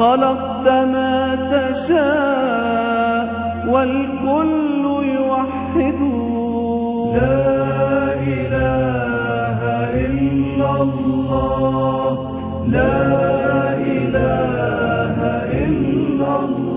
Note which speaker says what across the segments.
Speaker 1: خلقت ما تشاء والكل يوحد لا إله إلا الله لا إله إلا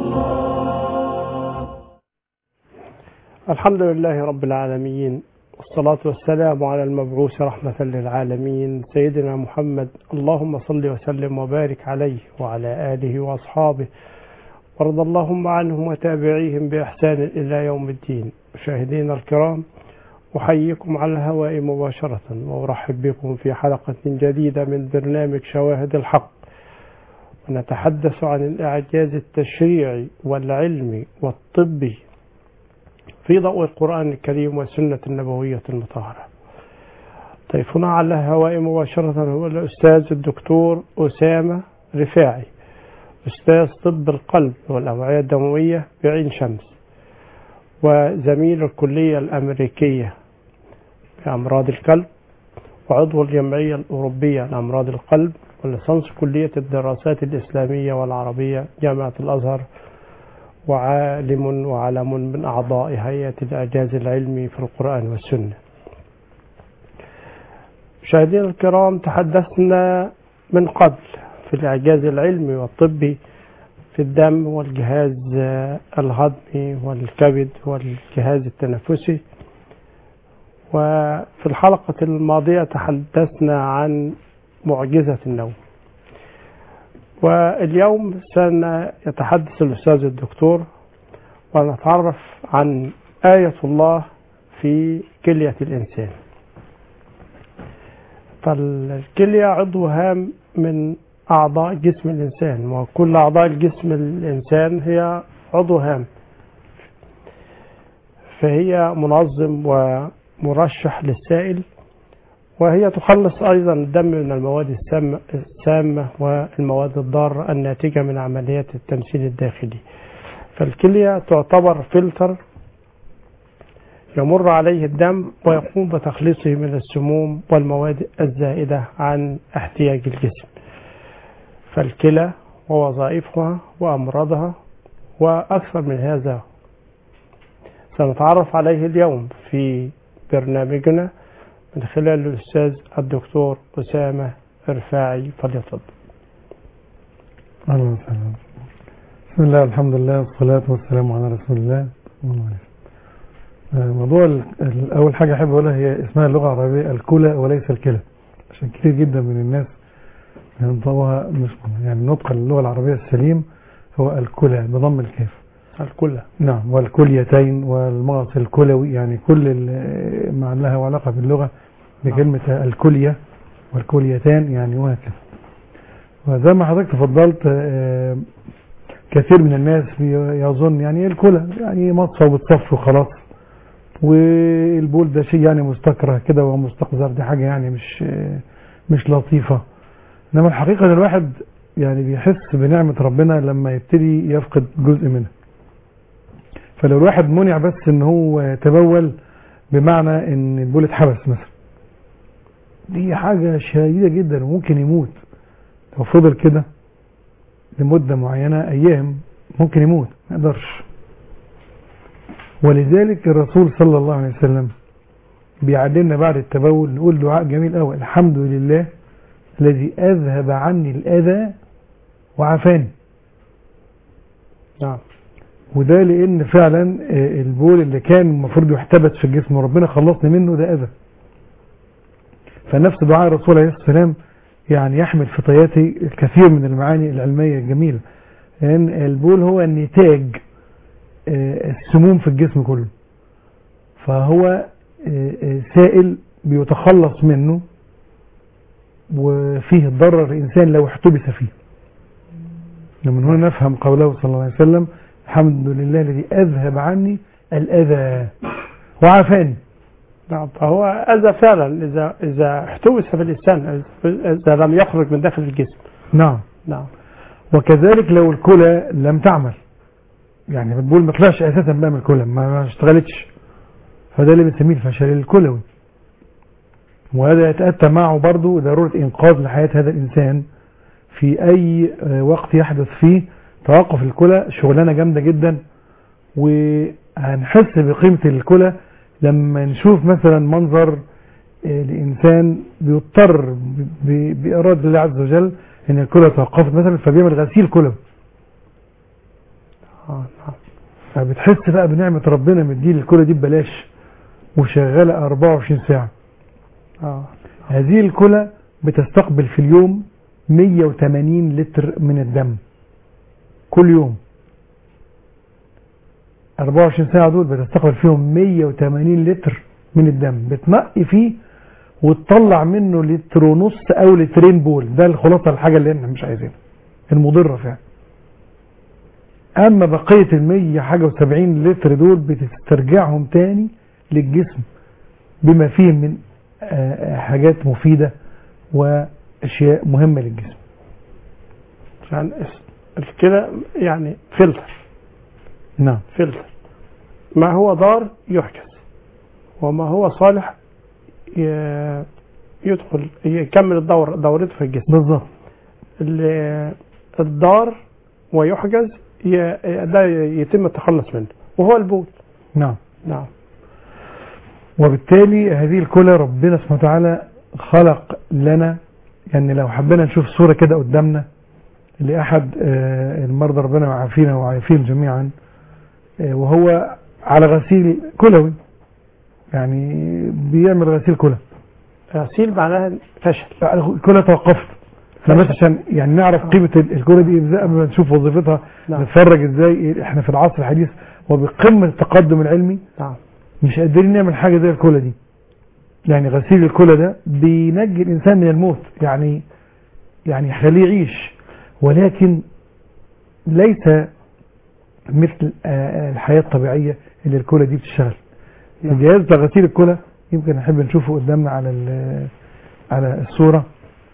Speaker 1: الله
Speaker 2: الحمد لله رب العالمين والصلاة والسلام على المبعوث رحمة للعالمين سيدنا محمد اللهم صل وسلم وبارك عليه وعلى آله وأصحابه وارض اللهم عنهم وتابعيهم بإحسان إلى يوم الدين مشاهدينا الكرام أحييكم على الهواء مباشرة وأرحب بكم في حلقة جديدة من برنامج شواهد الحق ونتحدث عن الإعجاز التشريعي والعلمي والطبي في ضوء القرآن الكريم والسنة النبوية المطهرة ضيفنا على الهواء مباشرة هو الأستاذ الدكتور أسامة رفاعي أستاذ طب القلب والأوعية الدموية بعين شمس وزميل الكلية الأمريكية بأمراض القلب وعضو الجمعية الأوروبية لأمراض القلب وليسانس كلية الدراسات الإسلامية والعربية جامعة الأزهر وعالم وعلم من أعضاء هيئة الإعجاز العلمي في القرآن والسنة مشاهدينا الكرام تحدثنا من قبل في الإعجاز العلمي والطبي في الدم والجهاز الهضمي والكبد والجهاز التنفسي وفي الحلقة الماضية تحدثنا عن معجزة النوم واليوم سيتحدث الأستاذ الدكتور ونتعرف عن آية الله في كلية الإنسان فالكلية عضو هام من أعضاء جسم الإنسان وكل أعضاء الجسم الإنسان هي عضو هام فهي منظم ومرشح للسائل وهي تخلص أيضا الدم من المواد السامة, السامة والمواد الضارة الناتجة من عمليات التمثيل الداخلي فالكلية تعتبر فلتر يمر عليه الدم ويقوم بتخليصه من السموم والمواد الزائدة عن احتياج الجسم فالكلى ووظائفها وأمراضها وأكثر من هذا سنتعرف عليه اليوم في برنامجنا من خلال الأستاذ الدكتور أسامة رفاعي فليتفضل.
Speaker 3: أهلا وسهلا. بسم الله الحمد لله والصلاة والسلام على رسول الله. موضوع أول حاجة أحب أقولها هي اسمها اللغة العربية الكلى وليس الكلى. عشان كتير جدا من الناس ينطقوها مش يعني نطق اللغة العربية السليم هو الكلى بضم الكاف.
Speaker 2: الكلى
Speaker 3: نعم والكليتين والمغص الكلوي يعني كل ما لها علاقة باللغة بكلمة الكلية والكليتان يعني وهكذا وزي ما حضرتك تفضلت كثير من الناس يظن يعني الكلى يعني مصفى وبتصفي وخلاص والبول ده شيء يعني مستكره كده ومستقذر دي حاجة يعني مش مش لطيفة انما الحقيقة الواحد يعني بيحس بنعمة ربنا لما يبتدي يفقد جزء منها فلو الواحد منع بس ان هو تبول بمعنى ان البول اتحبس مثلا دي حاجة شديدة جدا وممكن يموت لو فضل كده لمدة معينة ايام ممكن يموت ما يقدرش ولذلك الرسول صلى الله عليه وسلم بيعلمنا بعد التبول نقول دعاء جميل قوي الحمد لله الذي اذهب عني الاذى وعافاني
Speaker 2: نعم
Speaker 3: وده لان فعلا البول اللي كان المفروض يحتبس في الجسم وربنا خلصني منه ده اذى فنفس دعاء الرسول عليه الصلاه والسلام يعني يحمل في طياته الكثير من المعاني العلميه الجميله لان يعني البول هو نتاج السموم في الجسم كله فهو سائل بيتخلص منه وفيه ضرر الانسان لو احتبس فيه ومن هنا نفهم قوله صلى الله عليه وسلم الحمد لله الذي أذهب عني الأذى وعافاني
Speaker 2: نعم فهو أذى فعلا إذا إذا احتبس في الإنسان إذا لم يخرج من داخل الجسم
Speaker 3: نعم
Speaker 2: نعم
Speaker 3: وكذلك لو الكلى لم تعمل يعني بنقول ما طلعش أساسا بقى من الكلى ما ما اشتغلتش فده اللي بنسميه الفشل الكلوي وهذا يتأتى معه برضه ضرورة إنقاذ لحياة هذا الإنسان في اي آه، وقت يحدث فيه توقف الكلى شغلانه جامده جدا وهنحس بقيمه الكلى لما نشوف مثلا منظر آه، لانسان بيضطر ب- ب- باراده الله عز وجل ان الكلى توقفت مثلا فبيعمل غسيل كلى
Speaker 2: اه نعم
Speaker 3: فبتحس بقى بنعمه ربنا مديل الكلى دي ببلاش وشغاله 24 ساعه
Speaker 2: اه
Speaker 3: هذه الكلى بتستقبل في اليوم 180 لتر من الدم كل يوم 24 ساعة دول بتستقبل فيهم 180 لتر من الدم بتنقي فيه وتطلع منه لتر ونص او لترين بول ده الخلاصة الحاجة اللي احنا مش عايزينها المضرة فعلا اما بقية ال 100 حاجة و70 لتر دول بتسترجعهم تاني للجسم بما فيه من آه، آه، حاجات مفيدة واشياء مهمة للجسم
Speaker 2: عشان اس- الكلى يعني فلتر
Speaker 3: نعم
Speaker 2: فلتر ما هو ضار يحجز وما هو صالح ي- يدخل يكمل الدور دورته في الجسم
Speaker 3: بالظبط
Speaker 2: اللي الضار ويحجز ي- ده يتم التخلص منه وهو البول
Speaker 3: نعم
Speaker 2: نعم
Speaker 3: وبالتالي هذه الكلى ربنا سبحانه وتعالى خلق لنا يعني لو حبينا نشوف صورة كده قدامنا لأحد آه، المرضى ربنا يعافينا ويعافيهم جميعا آه، وهو على غسيل كلوي يعني بيعمل غسيل كلى
Speaker 2: غسيل معناها فشل
Speaker 3: الكلى توقفت احنا بس عشان يعني نعرف قيمة ال- الكلى دي ازاي قبل ما نشوف وظيفتها
Speaker 2: نعم
Speaker 3: نتفرج ازاي احنا في العصر الحديث وبقمة التقدم العلمي
Speaker 2: نعم
Speaker 3: مش قادرين نعمل حاجة زي الكلى دي يعني غسيل الكلى ده بينجي الإنسان من الموت يعني يعني يخليه يعيش ولكن ليس مثل آه، الحياة الطبيعية اللي الكلى دي بتشتغل
Speaker 2: نعم.
Speaker 3: الجهاز بتاع غسيل الكلى يمكن نحب نشوفه قدامنا على ال- على الصورة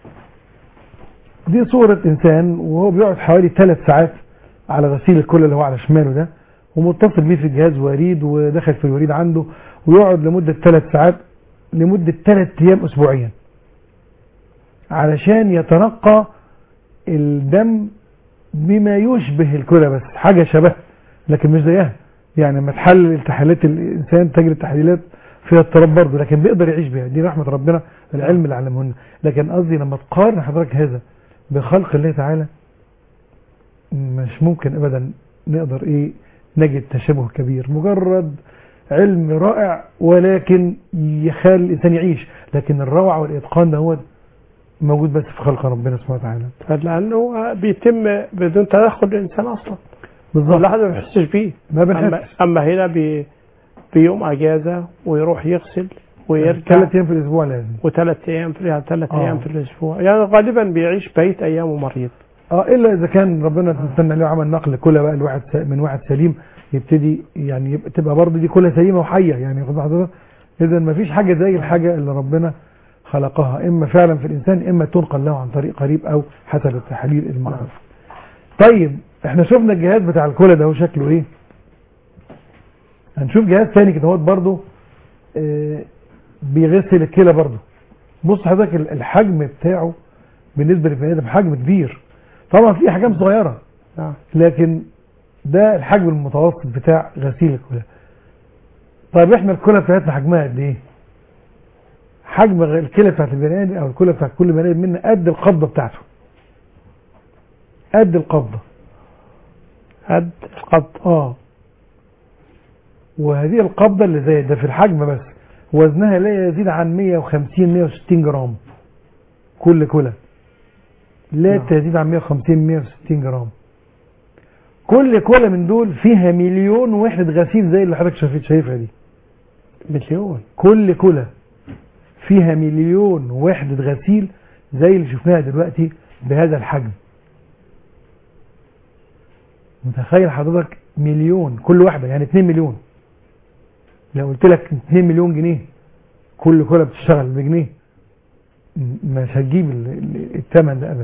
Speaker 3: دي صورة إنسان وهو بيقعد حوالي ثلاث ساعات على غسيل الكلى اللي هو على شماله ده ومتصل بيه في جهاز وريد ودخل في الوريد عنده ويقعد لمدة ثلاث ساعات لمدة ثلاث أيام أسبوعيا علشان يتنقى الدم بما يشبه الكلى بس حاجة شبه لكن مش زيها يعني لما تحلل تحليلات الإنسان تجري التحليلات فيها اضطراب برضه لكن بيقدر يعيش بيها دي رحمة ربنا العلم اللي علمه لنا لكن قصدي لما تقارن حضرتك هذا بخلق الله تعالى مش ممكن ابدا نقدر ايه نجد تشابه كبير مجرد علم رائع ولكن يخلي الانسان يعيش لكن الروعه والاتقان ده هو موجود بس في خلق ربنا سبحانه وتعالى
Speaker 2: لانه بيتم بدون تدخل الانسان اصلا
Speaker 3: بالظبط
Speaker 2: الواحد ما بيحسش بيه
Speaker 3: ما
Speaker 2: اما,
Speaker 3: بنحس
Speaker 2: أما هنا بي بيوم اجازه ويروح يغسل ويرجع
Speaker 3: ثلاث ايام في الاسبوع لازم
Speaker 2: وثلاث ايام في يعني ثلاث
Speaker 3: آه.
Speaker 2: ايام في الاسبوع يعني غالبا بيعيش بقيه ايامه مريض
Speaker 3: اه الا اذا كان ربنا تستنى له عمل نقل كلى بقى الواحد س- من واحد سليم يبتدي يعني يبقى تبقى برضه دي كلى سليمه وحيه يعني خد حضرتك اذا ما فيش حاجه زي الحاجه اللي ربنا خلقها اما فعلا في الانسان اما تنقل له عن طريق قريب او حسب التحاليل المعروف طيب احنا شفنا الجهاز بتاع الكلى ده هو شكله ايه هنشوف جهاز تاني كده هو برضه آه، بيغسل الكلى برضه بص حضرتك ال- الحجم بتاعه بالنسبه للبني ادم حجم كبير طبعا في احجام صغيره
Speaker 2: نعم
Speaker 3: لكن ده الحجم المتوسط بتاع غسيل الكلى طيب احنا الكلى بتاعتنا حجمها قد ايه حجم غ- الكلى بتاعت البني ادم او الكلى بتاعت كل بني ادم منا قد القبضه بتاعته قد القبضه
Speaker 2: قد القبض
Speaker 3: اه وهذه القبضه اللي زي ده في الحجم بس وزنها لا يزيد عن 150 160 جرام كل كلى لا
Speaker 2: نعم.
Speaker 3: تزيد عن 150 160 جرام كل كلى من دول فيها مليون وحدة غسيل زي اللي حضرتك شايف شايفها دي
Speaker 2: مليون
Speaker 3: كل كلى فيها مليون وحدة غسيل زي اللي شفناها دلوقتي بهذا الحجم متخيل حضرتك مليون كل واحدة يعني 2 مليون لو قلت لك 2 مليون جنيه كل كلى بتشتغل بجنيه م- مش هتجيب ال- ال- الثمن ده ابدا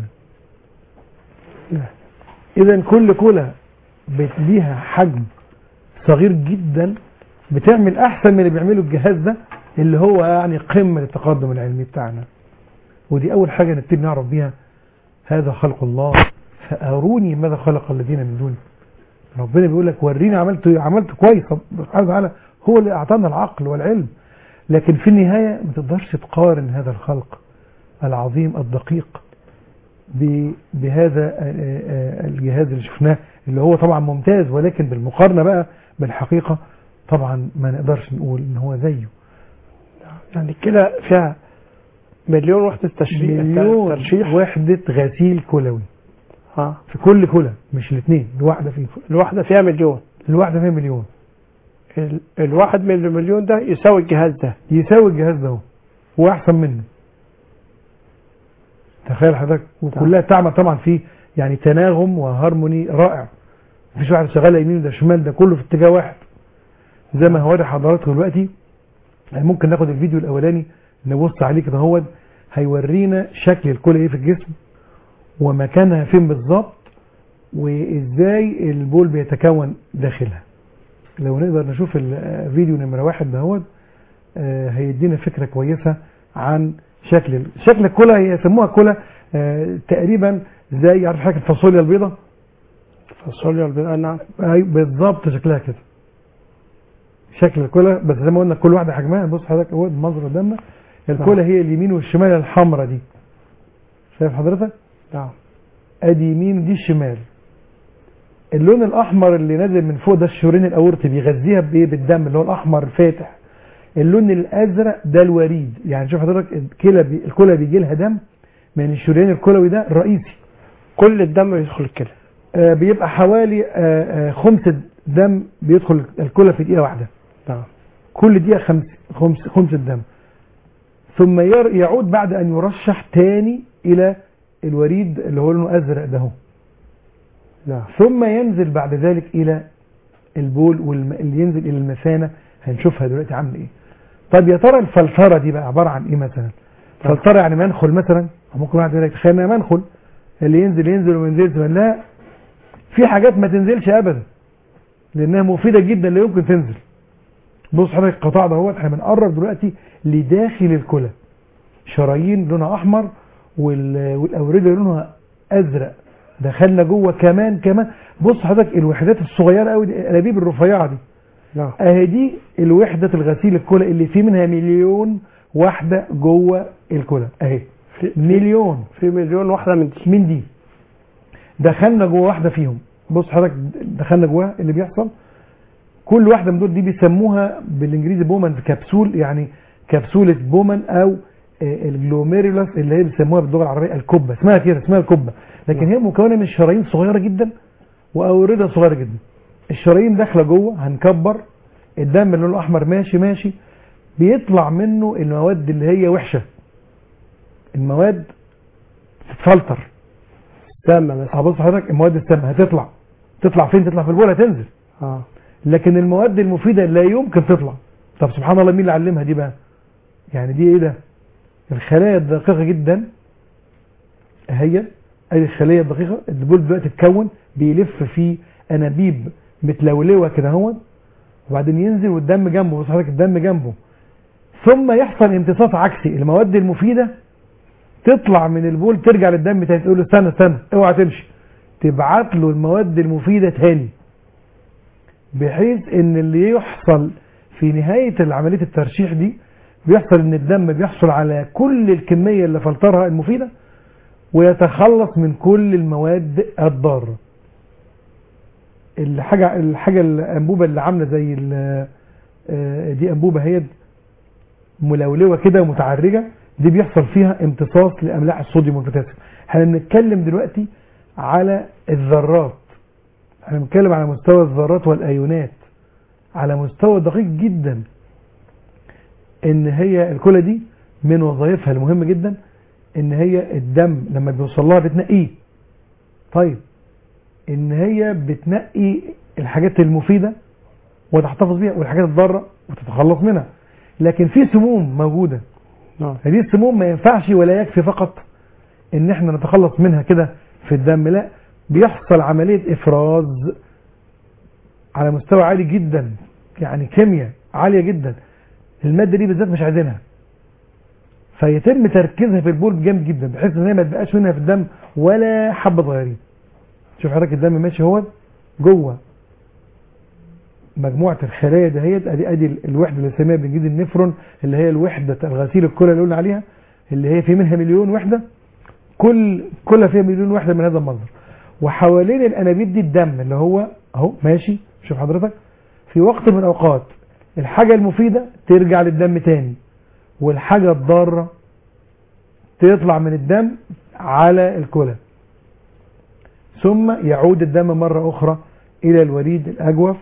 Speaker 3: اذا كل كلى بت- ليها حجم صغير جدا بتعمل احسن من اللي بيعمله الجهاز ده اللي هو يعني قمه التقدم العلمي بتاعنا ودي اول حاجه نبتدي نعرف بيها هذا خلق الله فاروني ماذا خلق الذين من دونه ربنا بيقول لك وريني عملت عملت كويس طب سبحانه وتعالى هو اللي اعطانا العقل والعلم لكن في النهايه ما تقدرش تقارن هذا الخلق العظيم الدقيق ب- بهذا آه، آه، الجهاز اللي شفناه اللي هو طبعا ممتاز ولكن بالمقارنه بقى بالحقيقه طبعا ما نقدرش نقول ان هو زيه
Speaker 2: يعني كده فيها مليون وحدة تشريح
Speaker 3: مليون
Speaker 2: ترشيح
Speaker 3: وحده غسيل كلوي
Speaker 2: ها
Speaker 3: في كل كلى مش الاثنين الواحده فيه
Speaker 2: الواحدة فيها مليون
Speaker 3: الواحده فيها مليون
Speaker 2: ال- الواحد من المليون ده يساوي الجهاز ده
Speaker 3: يساوي الجهاز ده هو واحسن منه تخيل حضرتك وكلها تعمل طبعا في يعني تناغم وهارموني رائع مفيش واحد شغال يمين وده شمال ده كله في اتجاه واحد زي ما هوري حضراتكم دلوقتي يعني ممكن ناخد الفيديو الاولاني نبص عليه كده هو هيورينا شكل الكلى ايه في الجسم ومكانها فين بالظبط وازاي البول بيتكون داخلها لو نقدر نشوف الفيديو نمرة واحد دهوت آه، هيدينا فكرة كويسة عن شكل ال- شكل الكلى هي يسموها كلى آه، تقريبا زي عارف حضرتك الفاصوليا البيضاء
Speaker 2: فاصوليا البيضاء نعم
Speaker 3: أي بالظبط شكلها كده شكل الكلى بس زي ما قلنا كل واحده حجمها بص حضرتك اهو المنظر قدامنا الكلى هي اليمين والشمال الحمراء دي شايف حضرتك
Speaker 2: نعم
Speaker 3: ادي يمين ودي الشمال اللون الاحمر اللي نازل من فوق ده الشريان الاورطي بيغذيها بايه بالدم اللي هو الاحمر الفاتح اللون الازرق ده الوريد يعني شوف حضرتك الكلى بي الكلى بيجي لها دم من الشريان الكلوي ده الرئيسي
Speaker 2: كل الدم يدخل كده
Speaker 3: آه، بيبقى حوالي آه، آه، خمس دم بيدخل الكلى في دقيقه واحده
Speaker 2: نعم
Speaker 3: كل دقيقه خمس خمس خمس الدم ثم ير- يعود بعد ان يرشح تاني الى الوريد اللي هو لونه ازرق ده هو
Speaker 2: نعم
Speaker 3: ثم ينزل بعد ذلك الى البول واللي ينزل الى المثانه هنشوفها دلوقتي عامل ايه طب يا ترى الفلتره دي بقى عباره عن ايه مثلا فلتره يعني منخل مثلا أو ممكن واحد يقول لك تخيل إنها منخل اللي ينزل ينزل وما ينزلش لا في حاجات ما تنزلش ابدا لانها مفيده جدا لا يمكن تنزل بص حضرتك القطاع ده احنا بنقرب دلوقتي لداخل الكلى شرايين لونها احمر وال- والاورده لونها ازرق دخلنا جوه كمان كمان بص حضرتك الوحدات الصغيره قوي دي الانابيب الرفيعه دي
Speaker 2: نعم
Speaker 3: اهي دي الوحده الغسيل الكلى اللي فيه منها مليون واحده جوه الكلى اهي
Speaker 2: في,
Speaker 3: مليون
Speaker 2: في مليون واحدة من دي
Speaker 3: من دي دخلنا جوه واحده فيهم بص حضرتك دخلنا جواها اللي بيحصل كل واحده من دول دي بيسموها بالانجليزي بومان كبسول يعني كبسوله بومان او آه، الجلوميريولاس اللي هي بيسموها باللغه العربيه الكبه اسمها كده اسمها الكبه لكن هي مكونه من شرايين صغيره جدا واورده صغيره جدا الشرايين داخله جوه هنكبر الدم اللي لونه احمر ماشي ماشي بيطلع منه المواد اللي هي وحشه المواد تتفلتر
Speaker 2: سامة مثلا
Speaker 3: هبص حضرتك المواد السامه هتطلع تطلع فين تطلع في البول هتنزل
Speaker 2: اه
Speaker 3: لكن المواد المفيده لا يمكن تطلع طب سبحان الله مين اللي علمها دي بقى يعني دي ايه ده الخلايا الدقيقه جدا هي ادي الخليه الدقيقه البول دلوقتي اتكون بيلف في انابيب متلولوه كده اهو وبعدين ينزل والدم جنبه بص حضرتك الدم جنبه ثم يحصل امتصاص عكسي المواد المفيده تطلع من البول ترجع للدم تاني تقول له استنى استنى اوعى تمشي تبعت له المواد المفيده تاني بحيث ان اللي يحصل في نهايه عمليه الترشيح دي بيحصل ان الدم بيحصل على كل الكميه اللي فلترها المفيده ويتخلص من كل المواد الضاره الحاجه الحاجه الانبوبه اللي عامله زي ال- آه، دي انبوبه هي ملولوه كده ومتعرجه دي بيحصل فيها امتصاص لاملاح الصوديوم والبوتاسيوم احنا بنتكلم دلوقتي على الذرات احنا بنتكلم على مستوى الذرات والايونات على مستوى دقيق جدا ان هي الكلى دي من وظائفها المهمه جدا ان هي الدم لما بيوصل لها بتنقيه طيب ان هي بتنقي الحاجات المفيده وتحتفظ بيها والحاجات الضاره وتتخلص منها لكن في سموم موجوده
Speaker 2: نعم
Speaker 3: هذه السموم ما ينفعش ولا يكفي فقط ان احنا نتخلص منها كده في الدم لا بيحصل عملية افراز على مستوى عالي جدا يعني كيمياء عالية جدا المادة دي بالذات مش عايزينها فيتم تركيزها في البول جامد جدا بحيث ان هي ما تبقاش منها في الدم ولا حبه صغيرين شوف حضرتك الدم ماشي هو جوه مجموعه الخلايا دهيت ادي ادي الوحده اللي بنسميها بالانجليزي النفرون اللي هي الوحده الغسيل الكلى اللي قلنا عليها اللي هي في منها مليون وحده كل كلها فيها مليون وحده من هذا المنظر وحوالين الانابيب دي الدم اللي هو اهو ماشي شوف حضرتك في وقت من الاوقات الحاجه المفيده ترجع للدم تاني والحاجه الضاره تطلع من الدم على الكلى ثم يعود الدم مره اخرى الى الوريد الاجوف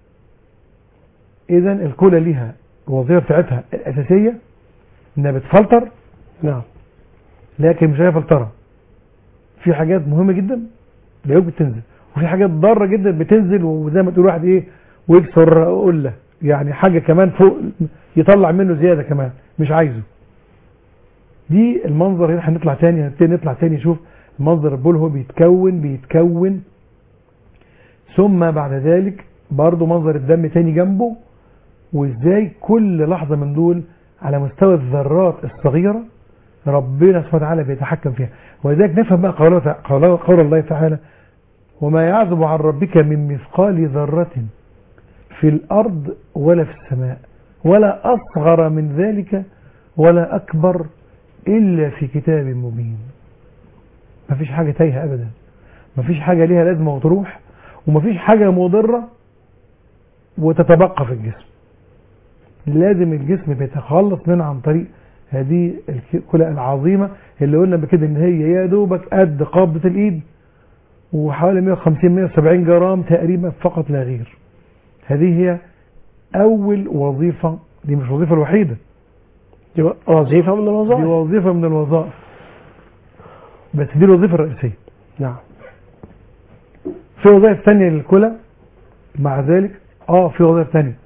Speaker 3: اذا الكلى ليها الوظيفه بتاعتها الاساسيه انها بتفلتر
Speaker 2: نعم
Speaker 3: لكن مش هي فلتره في حاجات مهمه جدا لا يمكن تنزل وفي حاجات ضاره جدا بتنزل وزي ما تقول واحد ايه ويكسر قله يعني حاجه كمان فوق يطلع منه زياده كمان مش عايزه دي المنظر هنا هنطلع تاني هنبتدي نطلع تاني نشوف منظر البول هو بيتكون بيتكون ثم بعد ذلك برضو منظر الدم تاني جنبه وازاي كل لحظة من دول على مستوى الذرات الصغيرة ربنا سبحانه وتعالى بيتحكم فيها ولذلك نفهم بقى قول, قول, قول الله تعالى وما يعزب عن ربك من مثقال ذرة في الأرض ولا في السماء ولا أصغر من ذلك ولا أكبر إلا في كتاب مبين مفيش حاجة تايهة أبدا مفيش حاجة ليها لازمة وتروح ومفيش حاجة مضرة وتتبقى في الجسم لازم الجسم بيتخلص منها عن طريق هذه الكلى العظيمة اللي قلنا بكده ان هي يا دوبك قد قبضة الايد وحوالي 150 170 جرام تقريبا فقط لا غير هذه هي اول وظيفة دي مش الوظيفة الوحيدة
Speaker 2: دي وظيفة من
Speaker 3: دي
Speaker 2: الوظائف
Speaker 3: وظيفة من الوظائف بس دي الوظيفة الرئيسية
Speaker 2: نعم
Speaker 3: في وظائف ثانية للكلى مع ذلك اه في وظائف ثانية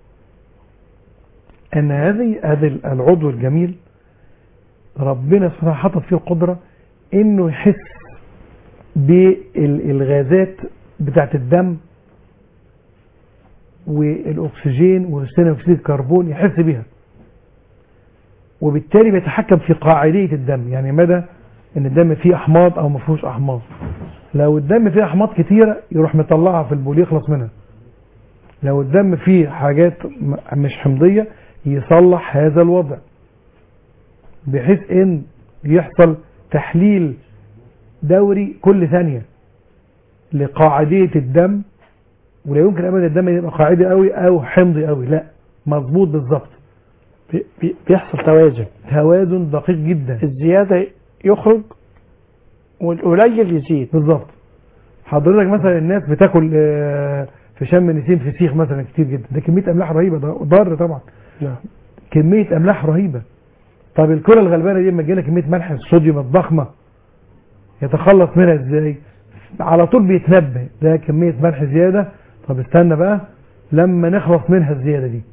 Speaker 3: ان هذه هذا العضو الجميل ربنا سبحانه وتعالى حطت فيه القدرة انه يحس بالغازات بتاعت الدم والاكسجين وثاني اكسيد الكربون يحس بيها وبالتالي بيتحكم في قاعدية الدم يعني مدى ان الدم فيه احماض او ما فيهوش احماض لو الدم فيه احماض كتيرة يروح مطلعها في البول يخلص منها لو الدم فيه حاجات م- مش حمضية يصلح هذا الوضع بحيث ان يحصل تحليل دوري كل ثانية لقاعدية الدم ولا يمكن ابدا الدم يبقى قاعدي قوي او حمضي قوي لا مظبوط بالظبط
Speaker 2: بي- بي- بيحصل توازن
Speaker 3: توازن دقيق جدا
Speaker 2: الزيادة يخرج والقليل يزيد
Speaker 3: بالظبط حضرتك مثلا الناس بتاكل آه، في شم نسيم فسيخ مثلا كتير جدا ده كميه املاح رهيبه ده ضار طبعا
Speaker 2: نعم
Speaker 3: كميه املاح رهيبه طب الكره الغلبانه دي لما تجي لها كميه ملح الصوديوم الضخمه يتخلص منها ازاي على طول بيتنبه ده كميه ملح زياده طب استنى بقى لما نخلص منها الزياده دي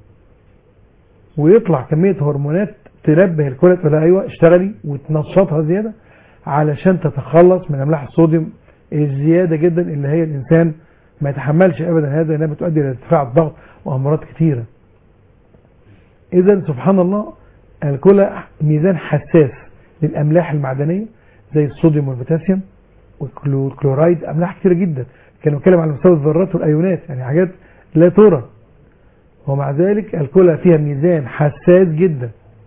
Speaker 3: ويطلع كميه هرمونات تنبه الكلى تقول لها ايوه اشتغلي وتنشطها زياده علشان تتخلص من املاح الصوديوم الزياده جدا اللي هي الانسان ما يتحملش ابدا هذا انها بتؤدي الى ارتفاع الضغط وامراض كثيره اذا سبحان الله الكلى ميزان حساس للاملاح المعدنيه زي الصوديوم والبوتاسيوم والكلورايد املاح كثيره جدا كانوا بيتكلم على مستوى الذرات والايونات يعني حاجات لا ترى ومع ذلك الكلى فيها ميزان حساس جدا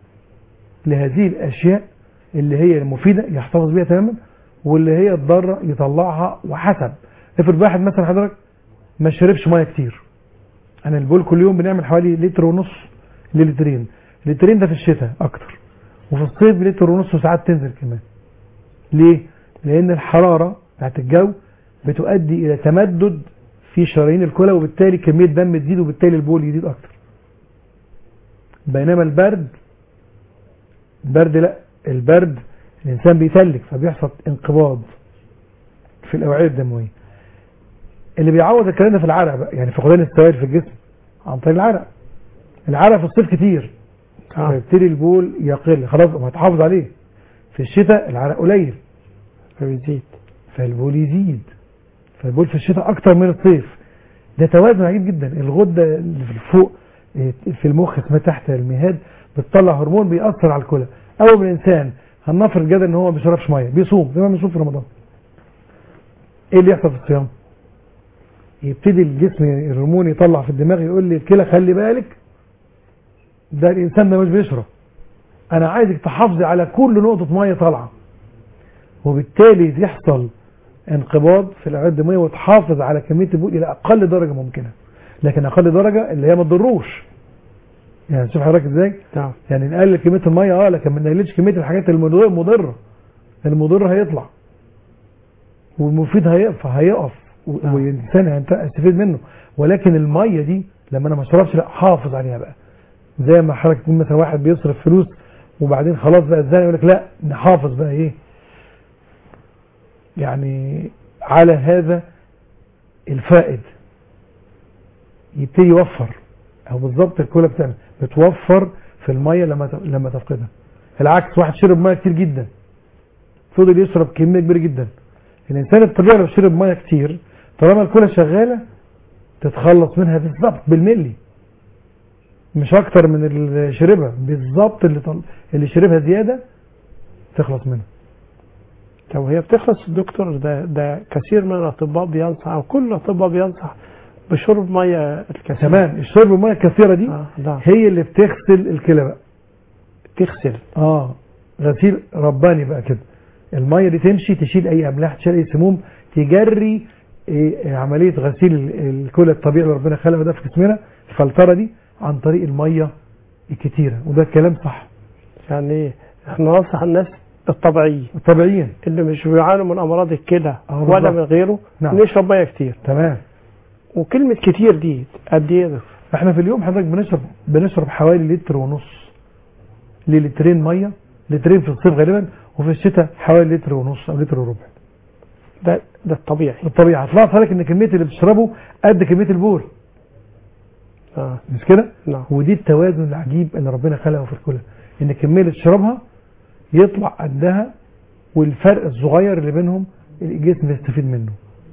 Speaker 3: لهذه الاشياء اللي هي المفيده يحتفظ بيها تماما واللي هي الضاره يطلعها وحسب افرض واحد مثلا حضرتك ما شربش ميه كتير انا البول كل يوم بنعمل حوالي لتر ونص للترين لترين ده في الشتاء اكتر وفي الصيف لتر ونص وساعات تنزل كمان ليه لان الحراره بتاعت الجو بتؤدي الى تمدد في شرايين الكلى وبالتالي كميه دم تزيد وبالتالي البول يزيد اكتر بينما البرد البرد لا البرد الانسان بيتلج فبيحصل انقباض في الاوعيه الدمويه اللي بيعوض الكلام ده في العرق بقى يعني فقدان السوائل في الجسم عن طريق العرق العرق في الصيف كتير
Speaker 2: آه.
Speaker 3: فيبتدي البول يقل خلاص ما هتحافظ عليه في الشتاء العرق قليل
Speaker 2: فبيزيد
Speaker 3: فالبول يزيد فالبول في الشتاء اكتر من الصيف ده توازن عجيب جدا الغده اللي في فوق في المخ اسمها تحت المهاد بتطلع هرمون بيأثر على الكلى اول ما الانسان هنفرض جدل ان هو ما بيشربش ميه بيصوم زي ما بيصوم في رمضان ايه اللي يحصل في الصيام يبتدي الجسم الهرمون يطلع في الدماغ يقول لي الكلى خلي بالك ده الانسان ده مش بيشرب انا عايزك تحافظي على كل نقطه ميه طالعه وبالتالي يحصل انقباض في الاوعيه الدمويه وتحافظ على كميه البول الى اقل درجه ممكنه لكن اقل درجه اللي هي ما تضروش يعني شوف حضرتك ازاي
Speaker 2: نعم
Speaker 3: يعني نقلل كميه الميه اه لكن ما نقللش كميه الحاجات المضر- المضره المضر هيطلع والمفيد هيقف هيقف و-
Speaker 2: نعم.
Speaker 3: والانسان هينت- هيستفيد منه ولكن الميه دي لما انا ما اشربش لا حافظ عليها بقى زي ما حضرتك تكون مثلا واحد بيصرف فلوس وبعدين خلاص بقى الزنا يقول لك لا نحافظ بقى ايه يعني على هذا الفائد يبتدي يوفر او بالظبط الكولا بتعمل بتوفر في الميه لما ت- لما تفقدها العكس واحد شرب ميه كتير جدا فضل يشرب كميه كبيره جدا الانسان الطبيعي لو شرب ميه كتير طالما الكولا شغاله تتخلص منها بالظبط بالملي مش اكتر من اللي شربها بالظبط اللي طل... اللي شربها زياده تخلص منها
Speaker 2: طب وهي بتخلص الدكتور ده ده كثير من الاطباء بينصح او كل الاطباء بينصح بشرب ميه الكثير
Speaker 3: تمام الشرب الميه الكثيره دي
Speaker 2: آه نعم
Speaker 3: هي اللي بتغسل الكلى بقى
Speaker 2: تغسل
Speaker 3: اه غسيل رباني بقى كده الميه دي تمشي تشيل اي املاح تشيل اي سموم تجري إيه عمليه غسيل ال- الكلى الطبيعي اللي ربنا خلقه ده في جسمنا الفلتره دي عن طريق الميه الكتيره وده الكلام صح
Speaker 2: يعني ايه احنا ننصح الناس الطبيعيين
Speaker 3: طبيعيا
Speaker 2: اللي مش بيعانوا من امراض الكلى
Speaker 3: آه
Speaker 2: ولا
Speaker 3: بالظبط.
Speaker 2: من غيره
Speaker 3: نعم.
Speaker 2: نشرب ميه كتير
Speaker 3: تمام
Speaker 2: وكلمه كتير دي قد ايه ده؟
Speaker 3: احنا في اليوم حضرتك بنشرب بنشرب حوالي لتر ونص للترين ميه لترين في الصيف غالبا وفي الشتاء حوالي لتر ونص او لتر وربع
Speaker 2: ده ده الطبيعي
Speaker 3: الطبيعي هتلاحظ حضرتك ان كميه اللي بتشربه قد كميه البول
Speaker 2: اه
Speaker 3: مش كده
Speaker 2: نعم
Speaker 3: ودي التوازن العجيب اللي ربنا خلقه في الكلى ان الكميه اللي تشربها يطلع قدها والفرق الصغير اللي بينهم الجسم يستفيد منه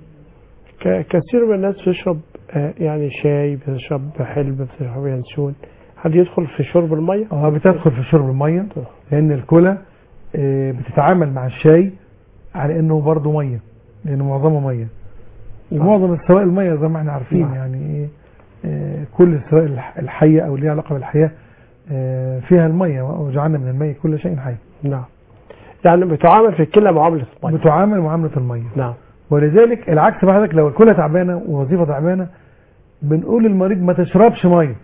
Speaker 2: ك- كثير من الناس بتشرب آه، يعني شاي بتشرب حلب بتشرب ينسون هل يدخل في شرب الميه؟
Speaker 3: اه بتدخل في شرب الميه لان الكلى آه، بتتعامل مع الشاي على انه برضه ميه لانه معظمه ميه ومعظم السوائل الميه زي ما احنا عارفين
Speaker 2: نعم.
Speaker 3: يعني ايه آه، كل السوائل الح- الحيه او اللي ليها علاقه بالحياه آه، فيها الميه وجعلنا من الميه كل شيء حي
Speaker 2: نعم يعني بتعامل في الكلى معامله الميه
Speaker 3: بتعامل معامله الميه
Speaker 2: نعم
Speaker 3: ولذلك العكس بقى حضرتك لو الكلى تعبانه ووظيفه تعبانه بنقول للمريض ما تشربش ميه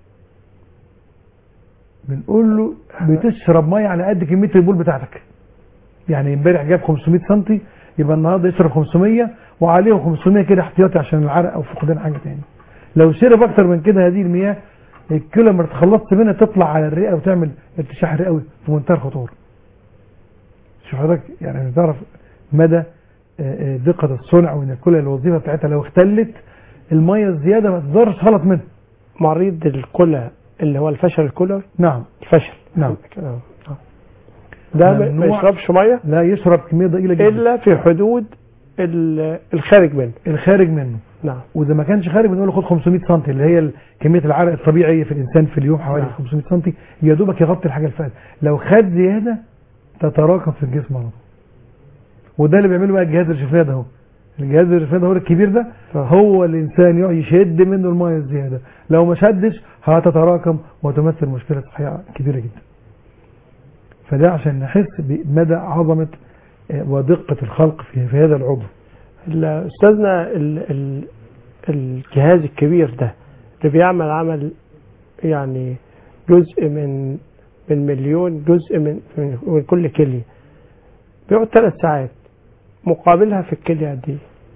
Speaker 3: بنقول له بتشرب ميه على قد كميه البول بتاعتك يعني امبارح جاب 500 سم يبقى النهارده يشرب 500 وعليهم 500 كده احتياطي عشان العرق او فقدان حاجه تاني لو شرب اكتر من كده هذه المياه الكلى لما تخلصت منها تطلع على الرئه وتعمل ارتشاح رئوي في منتهى الخطوره شوف حضرتك يعني مش تعرف مدى آه، آه، دقة الصنع وان الكلى الوظيفة بتاعتها لو اختلت المية الزيادة ما تقدرش تخلص منها
Speaker 2: مريض الكلى اللي هو الفشل الكلوي
Speaker 3: نعم
Speaker 2: الفشل
Speaker 3: نعم
Speaker 2: آه. ده ما- ما
Speaker 3: ممنوع.
Speaker 2: يشربش ميه
Speaker 3: لا يشرب كمية ضئيلة جدا
Speaker 2: الا في حدود ال- الخارج منه
Speaker 3: الخارج منه
Speaker 2: نعم
Speaker 3: واذا ما كانش خارج بنقول له خد 500 سم اللي هي ال- كمية العرق الطبيعية في الانسان في اليوم حوالي
Speaker 2: نعم.
Speaker 3: 500 سم يا دوبك يغطي الحاجة الفاتة لو خد زيادة تتراكم في الجسم على طول وده اللي بيعمله بقى الجهاز الرشفية ده هو الجهاز الرشفية ده هو الكبير ده
Speaker 2: آه.
Speaker 3: هو الانسان يقعد يشد منه الميه الزياده لو ما شدش هتتراكم وتمثل مشكله صحيه كبيره جدا فده عشان نحس بمدى عظمه آه، ودقه الخلق في, في هذا العضو
Speaker 2: ال- استاذنا ال ال الجهاز الكبير ده اللي بيعمل عمل يعني جزء من من مليون جزء من من من كل كليه بيقعد ثلاث ساعات مقابلها في الكليه قد ايه؟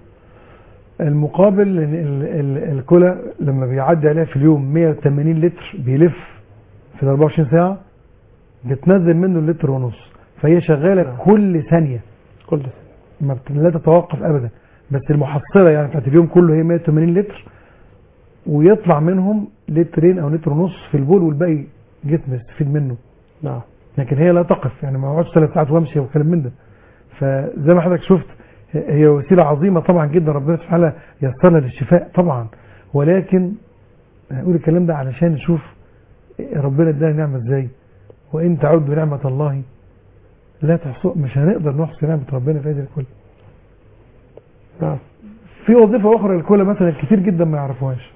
Speaker 3: المقابل إن ال- ال- الكلى لما بيعدي عليها في اليوم 180 لتر بيلف في ال 24 ساعه بتنزل منه لتر ونص فهي شغاله
Speaker 2: نعم.
Speaker 3: كل ثانيه
Speaker 2: كل سنه
Speaker 3: ما بت- لا تتوقف ابدا بس المحصله يعني بتاعت اليوم كله هي 180 لتر ويطلع منهم لترين او لتر ونص في البول والباقي جسم يستفيد منه
Speaker 2: نعم
Speaker 3: لكن هي لا تقف يعني ما اقعدش ثلاث ساعات وامشي وكلام من ده فزي ما حضرتك شفت هي وسيله عظيمه طبعا جدا ربنا سبحانه وتعالى يسرها للشفاء طبعا ولكن هقول الكلام ده علشان نشوف ربنا ادانا نعمه ازاي وإن تعدوا نعمة الله لا تحصوا مش هنقدر نحصي نعمة ربنا في هذه الكل
Speaker 2: نعم
Speaker 3: في وظيفة أخرى الكلى مثلا كتير جدا ما يعرفوهاش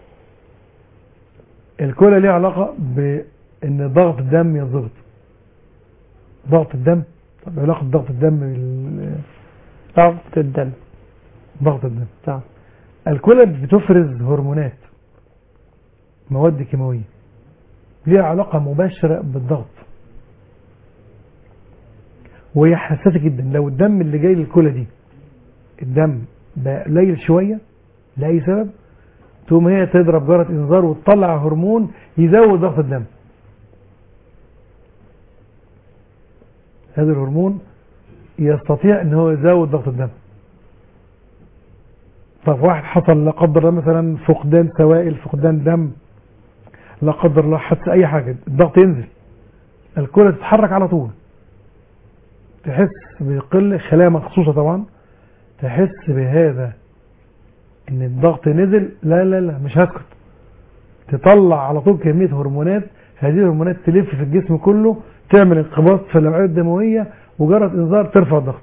Speaker 3: الكلى ليها علاقة بأن ضغط الدم يضغط ضغط الدم طب علاقة ضغط الدم بال-
Speaker 2: ضغط الدم
Speaker 3: ضغط الدم
Speaker 2: نعم
Speaker 3: الكلى بتفرز هرمونات مواد كيماوية ليها علاقة مباشرة بالضغط وهي حساسة جدا لو الدم اللي جاي للكلى دي الدم بقى قليل شوية لأي سبب تقوم هي تضرب جرس انذار وتطلع هرمون يزود ضغط الدم هذا الهرمون يستطيع ان هو يزود ضغط الدم طب واحد حصل لا قدر الله مثلا فقدان سوائل فقدان دم لا قدر الله حادثه اي حاجه الضغط ينزل الكلى تتحرك على طول تحس بقله خلايا مخصوصه طبعا تحس بهذا ان الضغط نزل لا لا لا مش هسكت تطلع على طول كميه هرمونات هذه الهرمونات تلف في الجسم كله تعمل انقباض في الاوعيه الدمويه وجرس انذار ترفع الضغط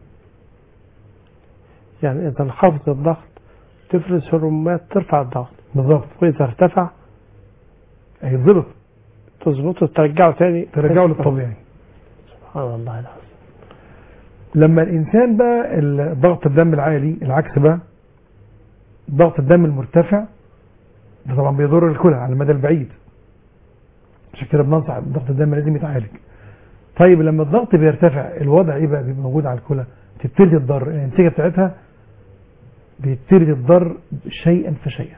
Speaker 2: يعني إذا انخفض الضغط تفرز هرمونات ترفع الضغط
Speaker 3: بالظبط
Speaker 2: وإذا ارتفع
Speaker 3: هيتظبط
Speaker 2: تظبطه ترجعه تاني
Speaker 3: ترجعه للطبيعي
Speaker 2: سبحان الله العظيم
Speaker 3: لما الانسان بقى ال- ضغط الدم العالي العكس بقى ضغط الدم المرتفع ده طبعا بيضر الكلى على المدى البعيد عشان كده بننصح ضغط الدم لازم يتعالج طيب لما الضغط بيرتفع الوضع ايه بقى بيبقى موجود على الكلى تبتدي تضر النتيجه بتاعتها بتبتدي تضر شيئا فشيئا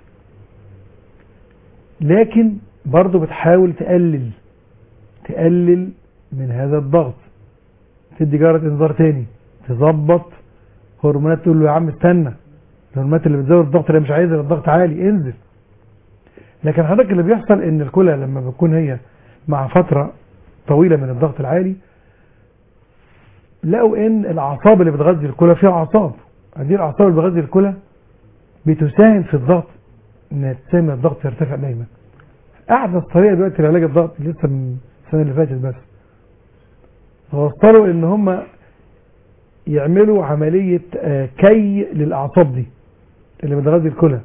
Speaker 3: لكن برضه بتحاول تقلل تقلل من هذا الضغط تدي جرس انذار تاني تظبط هرمونات تقول له يا عم استنى الهرمونات اللي بتزود الضغط اللي مش عايزها الضغط عالي انزل لكن حضرتك اللي بيحصل ان الكلى لما بتكون هي مع فتره طويله من الضغط العالي لقوا ان الاعصاب اللي بتغذي الكلى فيها اعصاب هذه الاعصاب اللي بتغذي الكلى بتساهم في الضغط انها تساهم الضغط يرتفع دايما احدث طريقه دلوقتي لعلاج الضغط لسه من السنه اللي فاتت بس وصلوا ان هم يعملوا عملية آه، كي للأعصاب دي اللي بتغذي الكلى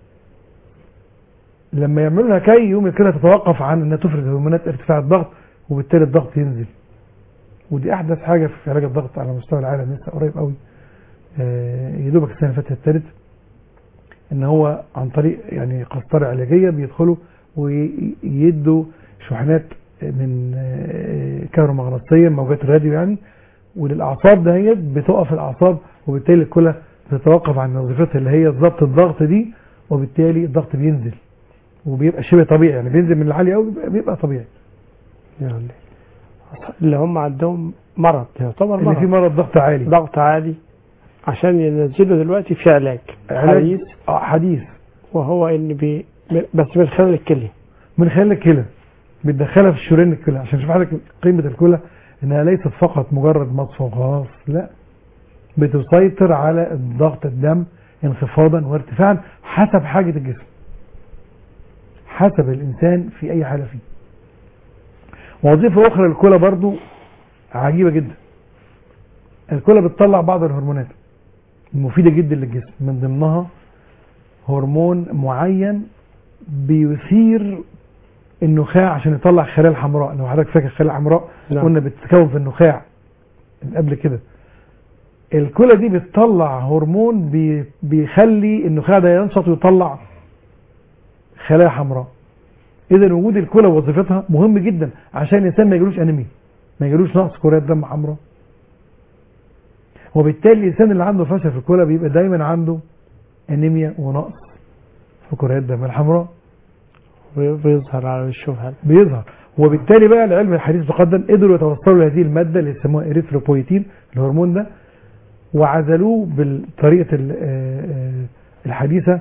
Speaker 3: لما يعملوا لها كي يوم الكلى تتوقف عن انها تفرز هرمونات ارتفاع الضغط وبالتالي الضغط ينزل ودي احدث حاجة في علاج الضغط على مستوى العالم لسه قريب قوي آه، يا دوبك السنة اللي فاتت ابتدت ان هو عن طريق يعني قسطرة علاجية بيدخلوا ويدوا شحنات من آه، كهرومغناطيسية موجات الراديو يعني وللاعصاب دهيت بتقف الاعصاب وبالتالي الكلى بتتوقف عن وظيفتها اللي هي ضبط الضغط دي وبالتالي الضغط بينزل وبيبقى شبه طبيعي يعني بينزل من العالي قوي بيبقى, بيبقى طبيعي
Speaker 2: يعني اللي هم عندهم مرض يعتبر
Speaker 3: اللي في
Speaker 2: مرض
Speaker 3: مرض ضغط عالي
Speaker 2: ضغط عالي عشان ينزلوا دلوقتي في علاج
Speaker 3: علاج
Speaker 2: حديث
Speaker 3: اه حديث
Speaker 2: وهو ان بي بس من خلال الكليه
Speaker 3: من خلال الكلى بتدخلها في شريان الكلى عشان نشوف حضرتك قيمه الكلى انها ليست فقط مجرد مصفى وخلاص لا بتسيطر على ضغط الدم انخفاضا وارتفاعا حسب حاجه الجسم حسب الانسان في اي حاله فيه وظيفه اخرى للكلى برضو عجيبه جدا الكلى بتطلع بعض الهرمونات المفيده جدا للجسم من ضمنها هرمون معين بيثير النخاع عشان يطلع خلايا الحمراء لو حضرتك فاكر الخلايا الحمراء
Speaker 2: نعم.
Speaker 3: قلنا بتتكون في النخاع من قبل كده الكلى دي بتطلع هرمون بي بيخلي النخاع ده ينشط ويطلع خلايا حمراء اذا وجود الكلى ووظيفتها مهم جدا عشان الانسان ما يجيلوش انيميا ما يجيلوش نقص كريات دم حمراء وبالتالي الانسان اللي عنده فشل في الكلى بيبقى دايما عنده انيميا ونقص في كريات الدم الحمراء
Speaker 2: ويظهر على وشه هذا
Speaker 3: بيظهر وبالتالي بقى العلم الحديث تقدم قدروا يتوصلوا لهذه الماده اللي يسموها اريثروبويتين الهرمون ده وعزلوه بالطريقه ال- آه، آه، الحديثه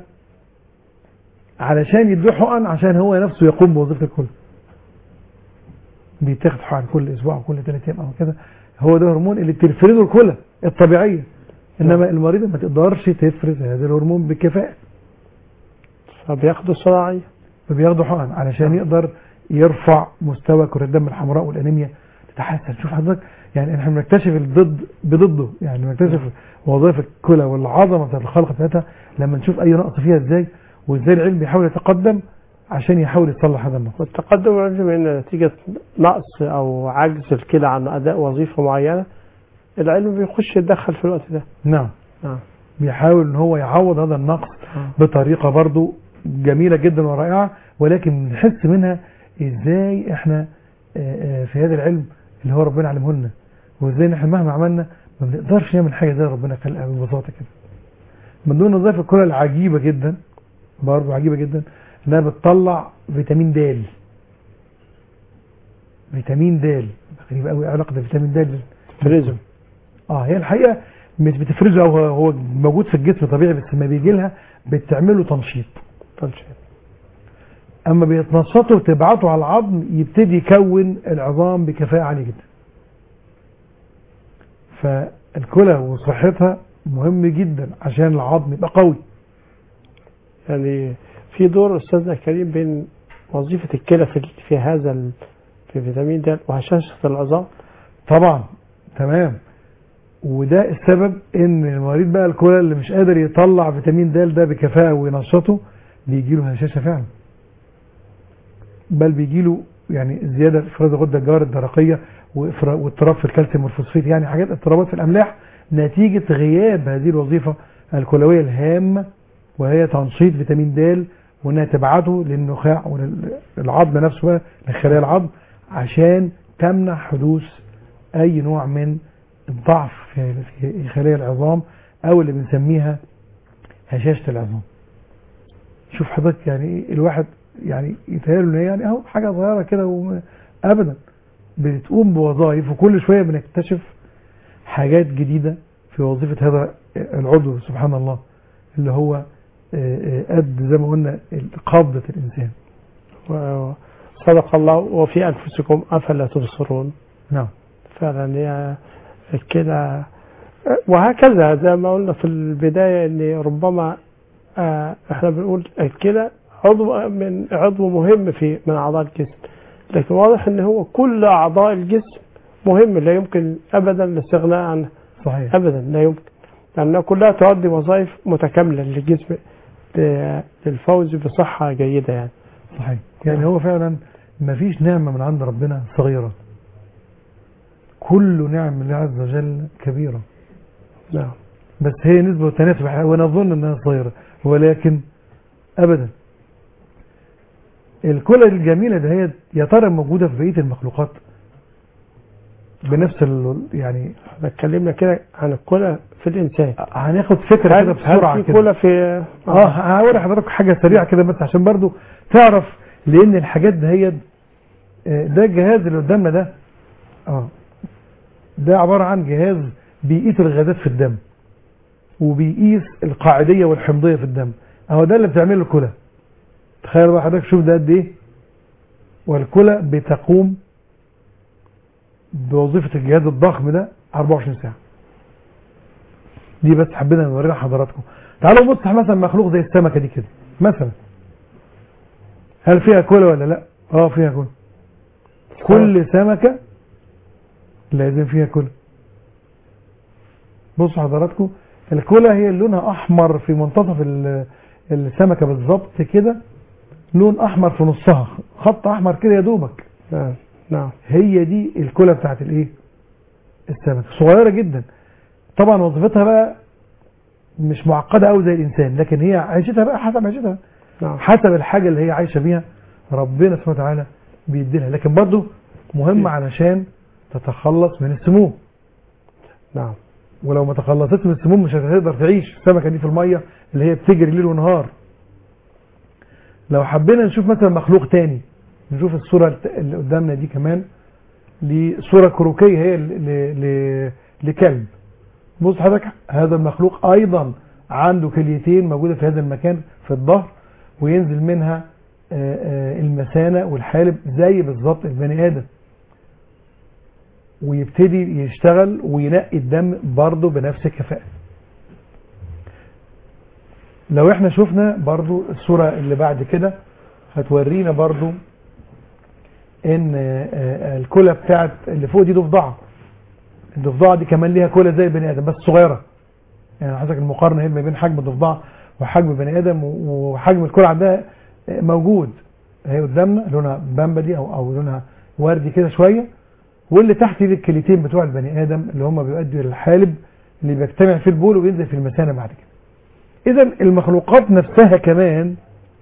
Speaker 3: علشان يدوه حقن عشان هو نفسه يقوم بوظيفه الكلى بيتاخد حقن كل اسبوع او كل ثلاث ايام او كده هو ده الهرمون اللي بتفرزه الكلى الطبيعيه انما المريضه ما تقدرش تفرز هذا الهرمون بكفاءه
Speaker 2: فبياخدوا صناعيه
Speaker 3: فبياخدوا حقن علشان يقدر يرفع مستوى كرة الدم الحمراء والانيميا تتحسن شوف حضرتك يعني احنا بنكتشف الضد بضده يعني بنكتشف وظائف الكلى والعظمه بتاعت الخلق بتاعتها لما نشوف اي نقص فيها ازاي وازاي العلم بيحاول يتقدم عشان يحاول يصلح هذا النقص
Speaker 2: والتقدم العلمي ان نتيجة نقص او عجز الكلى عن اداء وظيفة معينة العلم بيخش يتدخل في الوقت ده
Speaker 3: نعم
Speaker 2: نعم
Speaker 3: بيحاول ان هو يعوض هذا النقص بطريقه برضو جميله جدا ورائعه ولكن نحس منها ازاي احنا آه، آه، في هذا العلم اللي هو ربنا علمه لنا وازاي ان احنا مهما عملنا ما بنقدرش نعمل حاجه زي ربنا خلقها ببساطه كده من ضمن وظائف الكلى العجيبه جدا برضه عجيبه جدا انها بتطلع فيتامين د فيتامين د غريبه قوي علاقه الفيتامين د
Speaker 2: فريزم
Speaker 3: اه هي الحقيقه مش بتفرزه او هو هو موجود في الجسم طبيعي بس لما بيجي لها بتعمل له تنشيط
Speaker 2: تنشيط
Speaker 3: اما بيتنشطه وتبعته على العظم يبتدي يكون العظام بكفاءه عاليه جدا فالكلى وصحتها مهم جدا عشان العظم يبقى قوي
Speaker 2: يعني في دور استاذنا الكريم بين وظيفة الكلى في في هذا ال- في فيتامين د وهشاشة العظام
Speaker 3: طبعا تمام وده السبب ان المريض بقى الكلى اللي مش قادر يطلع فيتامين د ده بكفاءه وينشطه بيجي له هشاشه فعلا بل بيجي له يعني زياده في افراز الغده الجوهر الدرقيه وإفرا- واضطراب في الكالسيوم والفوسفات يعني حاجات اضطرابات في الاملاح نتيجه غياب هذه الوظيفه الكلويه الهامه وهي تنشيط فيتامين د وانها تبعته للنخاع وللعظم نفسه بقى لخلايا العظم عشان تمنع حدوث اي نوع من الضعف في في خلايا العظام او اللي بنسميها هشاشه العظام شوف حضرتك يعني إيه الواحد يعني يتهيأله ان هي يعني اهو حاجه صغيره كده وم- ابدا بتقوم بوظائف وكل شويه بنكتشف حاجات جديده في وظيفه هذا العضو سبحان الله اللي هو آه، آه، قد زي ما قلنا قبضه الانسان
Speaker 2: وصدق الله وفي أنفسكم أفلا تبصرون
Speaker 3: نعم
Speaker 2: فعلا هي الكلى وهكذا زي ما قلنا في البداية ان ربما آه، احنا بنقول الكلى عضو من عضو مهم في من اعضاء الجسم لكن واضح ان هو كل اعضاء الجسم مهم لا يمكن ابدا الاستغناء عنها
Speaker 3: صحيح
Speaker 2: ابدا لا يمكن لانها كلها تؤدي وظائف متكامله للجسم ل- للفوز بصحه جيده يعني
Speaker 3: صحيح يعني هو فعلا ما فيش نعمة من عند ربنا صغيرة كل نعم الله عز وجل كبيرة
Speaker 2: نعم
Speaker 3: بس هي نسبة وتناسب ونظن انها صغيرة ولكن ابدا الكلى الجميلة ده هي يا ترى موجودة في بقية المخلوقات بنفس ال يعني
Speaker 2: احنا اتكلمنا كده عن الكلى في الانسان
Speaker 3: هناخد فكرة كده
Speaker 2: هل,
Speaker 3: بسرعة
Speaker 2: هل في
Speaker 3: كده
Speaker 2: كلى في
Speaker 3: اه هقول لحضرتك حاجه سريعه كده بس عشان برضو تعرف لان الحاجات ده هي آه، ده الجهاز اللي قدامنا ده اه ده عباره عن جهاز بيقيس الغازات في الدم وبيقيس القاعديه والحمضيه في الدم اهو ده اللي بتعمله الكلى تخيل بقى حضرتك شوف ده قد ايه والكلى بتقوم بوظيفه الجهاز الضخم ده 24 ساعه دي بس حبينا نوريها لحضراتكم تعالوا نبص مثلا مخلوق زي السمكه دي كده مثلا هل فيها كلى ولا لا اه فيها كلى كل سمكه لازم فيها كلى بصوا حضراتكم الكلى هي اللي لونها احمر في منتصف ال- السمكه بالظبط كده لون احمر في نصها خط احمر كده يا دوبك
Speaker 2: نعم نعم
Speaker 3: هي دي الكلى بتاعت الايه السمكه صغيره جدا طبعا وظيفتها بقى مش معقده قوي زي الانسان لكن هي عيشتها بقى حسب عيشتها
Speaker 2: نعم
Speaker 3: حسب الحاجه اللي هي عايشه بيها ربنا سبحانه وتعالى بيديلها لكن برضه مهم علشان تتخلص من السموم
Speaker 2: نعم
Speaker 3: ولو ما تخلصتش من السموم مش هتقدر تعيش السمكه دي في الميه اللي هي بتجري ليل ونهار لو حبينا نشوف مثلا مخلوق تاني نشوف الصوره اللي قدامنا دي كمان لصوره كروكيه هي ل- ل- ل- لكلب بص حضرتك هذا المخلوق ايضا عنده كليتين موجوده في هذا المكان في الظهر وينزل منها آه، آه، المثانه والحالب زي بالظبط البني ادم ويبتدي يشتغل وينقي الدم برضه بنفس الكفاءة لو احنا شفنا برضه الصورة اللي بعد كده هتورينا برضه ان آه، آه، الكلى بتاعت اللي فوق دي ضفدعه الضفدعه دي كمان ليها كلى زي البني ادم بس صغيره يعني حضرتك المقارنه هي ما بين حجم الضفدعه وحجم البني ادم و- وحجم الكلى عندها آه، موجود هي قدامنا لونها بامبا دي او او لونها وردي كده شويه واللي تحت دي الكليتين بتوع البني ادم اللي هم بيؤدوا الى الحالب اللي بيجتمع في البول وبينزل في المثانه بعد كده اذا المخلوقات نفسها كمان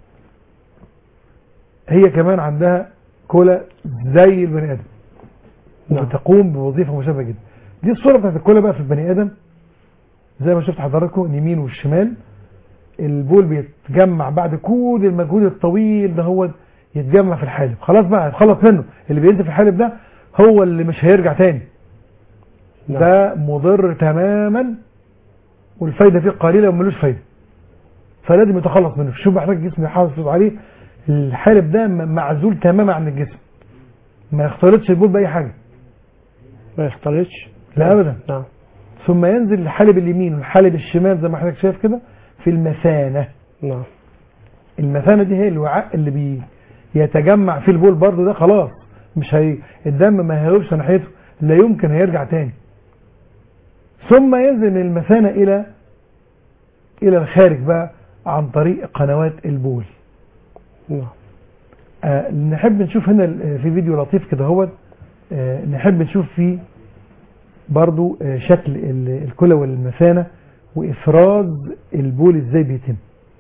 Speaker 3: هي كمان عندها كلى زي البني ادم
Speaker 2: نعم.
Speaker 3: وبتقوم بوظيفه مشابهه جدا دي الصوره بتاعت الكلى بقى في البني ادم زي ما شفت حضراتكم اليمين والشمال البول بيتجمع بعد كل المجهود الطويل ده هو يتجمع في الحالب خلاص بقى هتخلص منه اللي بينزل في الحالب ده هو اللي مش هيرجع تاني
Speaker 2: نعم.
Speaker 3: ده مضر تماما والفايده فيه قليله وملوش فايده فلازم يتخلص منه شوف حضرتك الجسم يحافظ عليه الحالب ده م- معزول تماما عن الجسم ما يختلطش البول باي حاجه
Speaker 2: ما يختلطش
Speaker 3: لا ابدا
Speaker 2: نعم
Speaker 3: ثم ينزل الحالب اليمين والحالب الشمال زي ما حضرتك شايف كده في المثانه
Speaker 2: نعم
Speaker 3: المثانه دي هي الوعاء اللي بي يتجمع فيه البول برضه ده خلاص مش هي الدم ما هيوبش ناحيته لا يمكن هيرجع تاني ثم ينزل من المثانه الى الى الخارج بقى عن طريق قنوات البول
Speaker 2: نعم
Speaker 3: آه نحب نشوف هنا ال- في فيديو لطيف كده هو آه نحب نشوف فيه برضو آه شكل ال- الكلى والمثانة وإفراز البول ازاي بيتم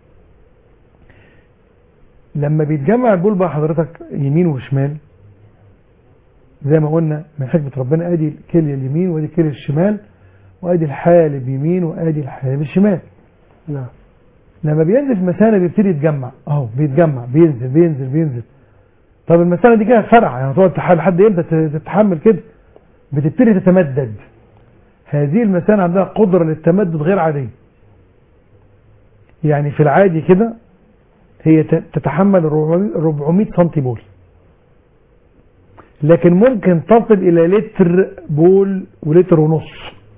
Speaker 3: لما بيتجمع البول بقى حضرتك يمين وشمال زي ما قلنا من حكمة ربنا ادي الكلية اليمين وادي الكلية الشمال وادي الحالب يمين وادي الحالب الشمال
Speaker 2: نعم
Speaker 3: لما بينزل في المثانه بيبتدي يتجمع اهو بيتجمع بينزل بينزل بينزل طب المثانه دي كده فرع يعني تقعد تح- لحد امتى ت- تتحمل كده بتبتدي تتمدد هذه المثانه عندها قدره للتمدد غير عاديه يعني في العادي كده هي ت- تتحمل 400 400 سم بول لكن ممكن تصل الى لتر بول ولتر ونص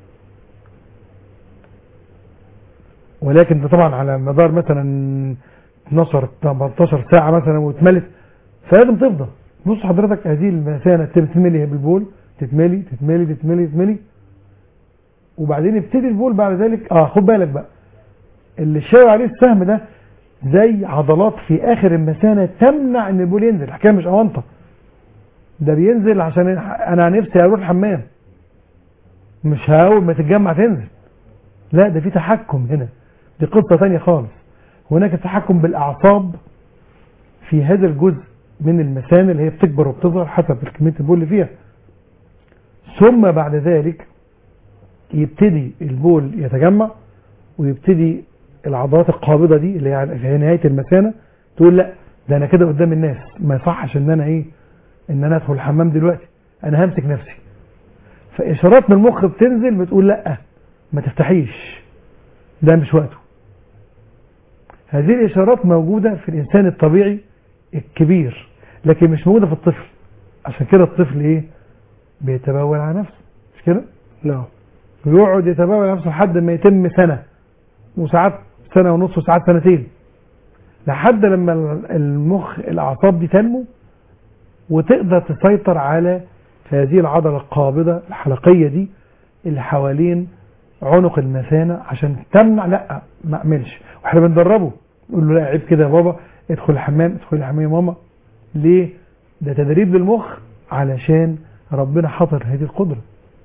Speaker 3: ولكن ده طبعا على مدار مثلا 12 18 ساعه مثلا واتملت فلازم تفضل بص حضرتك هذه المثانه تتملي بالبول تتملي تتملي تتملي تتملي وبعدين يبتدي البول بعد ذلك اه خد بالك بقى اللي شاور عليه السهم ده زي عضلات في اخر المثانه تمنع ان البول ينزل الحكايه مش اونطه ده بينزل عشان انا نفسي اروح الحمام مش هاول ما تتجمع تنزل لا ده في تحكم هنا دي قصة تانية خالص هناك تحكم بالأعصاب في هذا الجزء من المثانة اللي هي بتكبر وبتصغر حسب كمية البول اللي فيها ثم بعد ذلك يبتدي البول يتجمع ويبتدي العضلات القابضة دي اللي هي في نهاية المثانة تقول لا ده أنا كده قدام الناس ما يصحش إن أنا إيه إن أنا أدخل الحمام دلوقتي أنا همسك نفسي فإشارات من المخ بتنزل بتقول لا ما تفتحيش ده مش وقته هذه الإشارات موجودة في الإنسان الطبيعي الكبير لكن مش موجودة في الطفل عشان كده الطفل إيه بيتبول على نفسه مش كده
Speaker 2: نعم
Speaker 3: ويقعد يتبول على نفسه لحد ما يتم سنة وساعات سنة ونص وساعات سنتين لحد لما المخ الأعصاب دي تنمو وتقدر تسيطر على هذه العضلة القابضة الحلقية دي اللي حوالين عنق المثانة عشان تمنع لا ما اعملش واحنا بندربه نقول له لا عيب كده يا بابا ادخل الحمام ادخل الحمام يا ماما ليه ده تدريب للمخ علشان ربنا حاطط هذه القدرة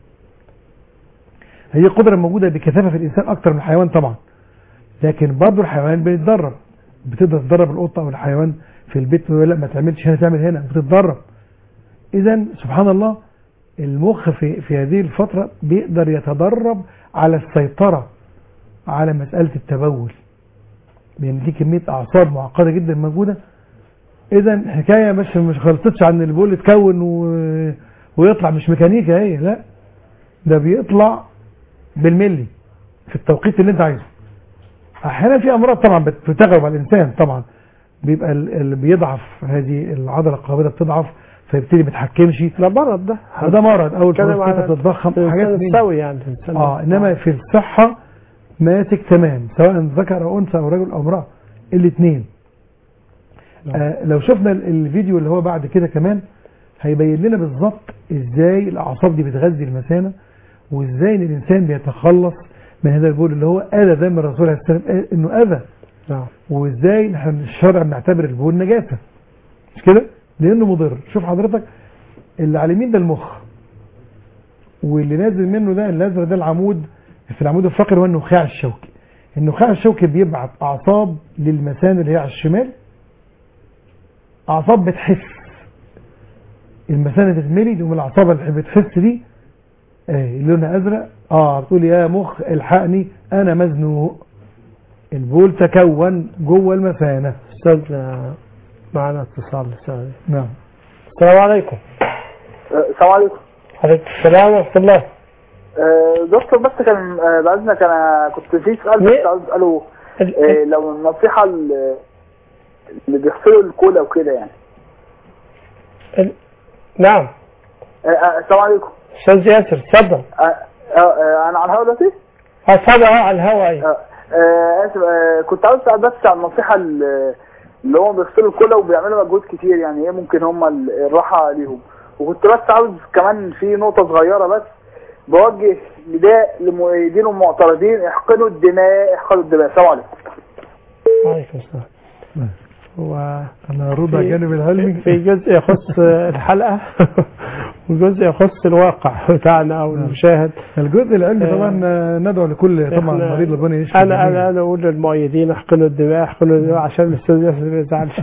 Speaker 3: هذه القدرة موجودة بكثافة في الإنسان أكتر من الحيوان طبعا لكن برضه الحيوان بيتدرب بتقدر تدرب القطة أو الحيوان في البيت تقول لا ما تعملش هنا تعمل هنا بتتدرب إذا سبحان الله المخ في في هذه الفترة بيقدر يتدرب على السيطرة على مسألة التبول لأن دي كمية أعصاب معقدة جدا موجودة إذا حكاية مش مش خلصتش عن البول يتكون و... ويطلع مش ميكانيكا هي لا ده بيطلع بالملي في التوقيت اللي أنت عايزه أحيانا في أمراض طبعا بت- بتغلب على الإنسان طبعا بيبقى ال- اللي بيضعف هذه العضلة القابضة بتضعف فيبتدي ما يتحكمش
Speaker 2: ده مرض ده
Speaker 3: ده مرض اول
Speaker 2: كلام
Speaker 3: بروستاتا
Speaker 2: على
Speaker 3: بتتضخم حاجات
Speaker 2: حاجات
Speaker 3: من
Speaker 2: سوي يعني الإنسان
Speaker 3: اه انما في الصحه ماسك تمام سواء ذكر او انثى او رجل او امراه الاثنين
Speaker 2: نعم.
Speaker 3: آه لو شفنا ال- الفيديو اللي هو بعد كده كمان هيبين لنا بالظبط ازاي الاعصاب دي بتغذي المثانه وازاي ان الانسان بيتخلص من هذا البول اللي هو اذى زي ما الرسول عليه السلام قال انه اذى
Speaker 2: نعم
Speaker 3: وازاي احنا من الشرع بنعتبر البول نجاسه مش كده؟ لانه مضر شوف حضرتك اللي على اليمين ده المخ واللي نازل منه ده الازرق ده العمود في العمود الفقري هو النخاع الشوكي النخاع الشوكي بيبعت اعصاب للمثانه اللي هي على الشمال اعصاب بتحس المثانه تتملي تقوم الاعصاب اللي بتحس دي ايه لونها ازرق اه بتقول يا مخ الحقني انا مزنوق البول تكون جوه المثانه
Speaker 2: استاذنا معنا اتصال استاذ
Speaker 3: نعم
Speaker 2: السلام عليكم
Speaker 4: السلام عليكم
Speaker 2: عليكم السلام ورحمه الله
Speaker 4: آه، دكتور بس كان آه، بعد اذنك انا كنت في سؤال
Speaker 2: مين؟
Speaker 4: بس عاوز اساله
Speaker 2: ال-
Speaker 4: آه، لو النصيحه ال- اللي بيغسلوا الكولا وكده يعني
Speaker 2: ال- نعم
Speaker 4: آه، آه، السلام عليكم
Speaker 2: استاذ ياسر اتفضل
Speaker 4: آه، آه، آه، انا على الهوا دلوقتي
Speaker 2: اتفضل اه على الهواء أيوة.
Speaker 4: آه، آه، اسف آه، كنت عاوز اسال بس عن النصيحه ال- اللي هم بيغسلوا الكولا وبيعملوا مجهود كتير يعني ايه ممكن هم ال- الراحه ليهم وكنت بس عاوز كمان في نقطه صغيره بس بوجه نداء لمؤيدين المعترضين احقنوا الدماء احقنوا الدماء السلام عليكم
Speaker 2: وعليكم السلام هو
Speaker 3: انا رضا
Speaker 2: في-
Speaker 3: جانب العلمي
Speaker 2: في جزء يخص الحلقة وجزء يخص الواقع بتاعنا او
Speaker 3: نعم.
Speaker 2: المشاهد
Speaker 3: الجزء العلمي
Speaker 2: آه،
Speaker 3: طبعا آه، ندعو لكل طبعا
Speaker 2: إحنا-
Speaker 3: مريض ربنا يشفي
Speaker 2: انا
Speaker 3: الجميع.
Speaker 2: انا انا اقول للمؤيدين احقنوا الدماء احقنوا الدماء عشان الاستاذ ياسر ما يزعلش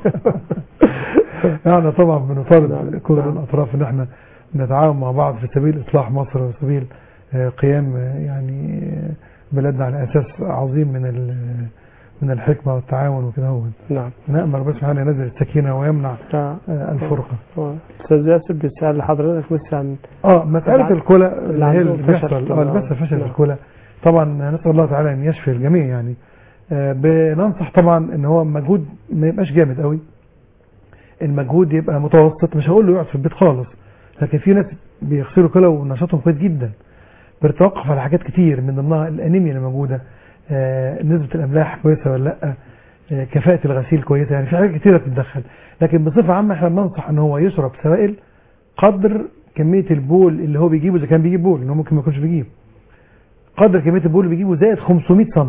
Speaker 3: احنا طبعا بنطالب
Speaker 2: نعم.
Speaker 3: كل
Speaker 2: نعم.
Speaker 3: الاطراف ان احنا نتعاون مع بعض في سبيل اصلاح مصر وسبيل آه، قيام آه، يعني آه، بلادنا على اساس عظيم من ال- من الحكمه والتعاون وكده هو
Speaker 2: نعم
Speaker 3: نامل ربنا سبحانه ينزل السكينه ويمنع
Speaker 2: آه،
Speaker 3: آه، الفرقه
Speaker 2: هو الاستاذ ياسر بيسال حضرتك بس عن
Speaker 3: اه مساله
Speaker 2: الع-
Speaker 3: الكلى
Speaker 2: اللي
Speaker 3: اللي هي
Speaker 2: عندهم
Speaker 3: اللي
Speaker 2: فشل
Speaker 3: بيحصل
Speaker 2: كلى.
Speaker 3: اه اللي بيحصل فشل
Speaker 2: نعم.
Speaker 3: الكلى طبعا نسال الله تعالى ان يشفي الجميع يعني آه، بننصح طبعا ان هو مجهود ما يبقاش جامد قوي المجهود يبقى متوسط مش هقول له يقعد في البيت خالص لكن في ناس بيغسلوا كلى ونشاطهم كويس جدا بتتوقف على حاجات كتير من ضمنها الانيميا اللي موجوده آه، نسبه الاملاح كويسه ولا لا آه، كفاءه الغسيل كويسه يعني في حاجات كتيره بتتدخل لكن بصفه عامه احنا بننصح ان هو يشرب سوائل قدر كميه البول اللي هو بيجيبه اذا كان بيجيب بول لانه ممكن ما يكونش بيجيب قدر كميه البول اللي بيجيبه زائد 500 سم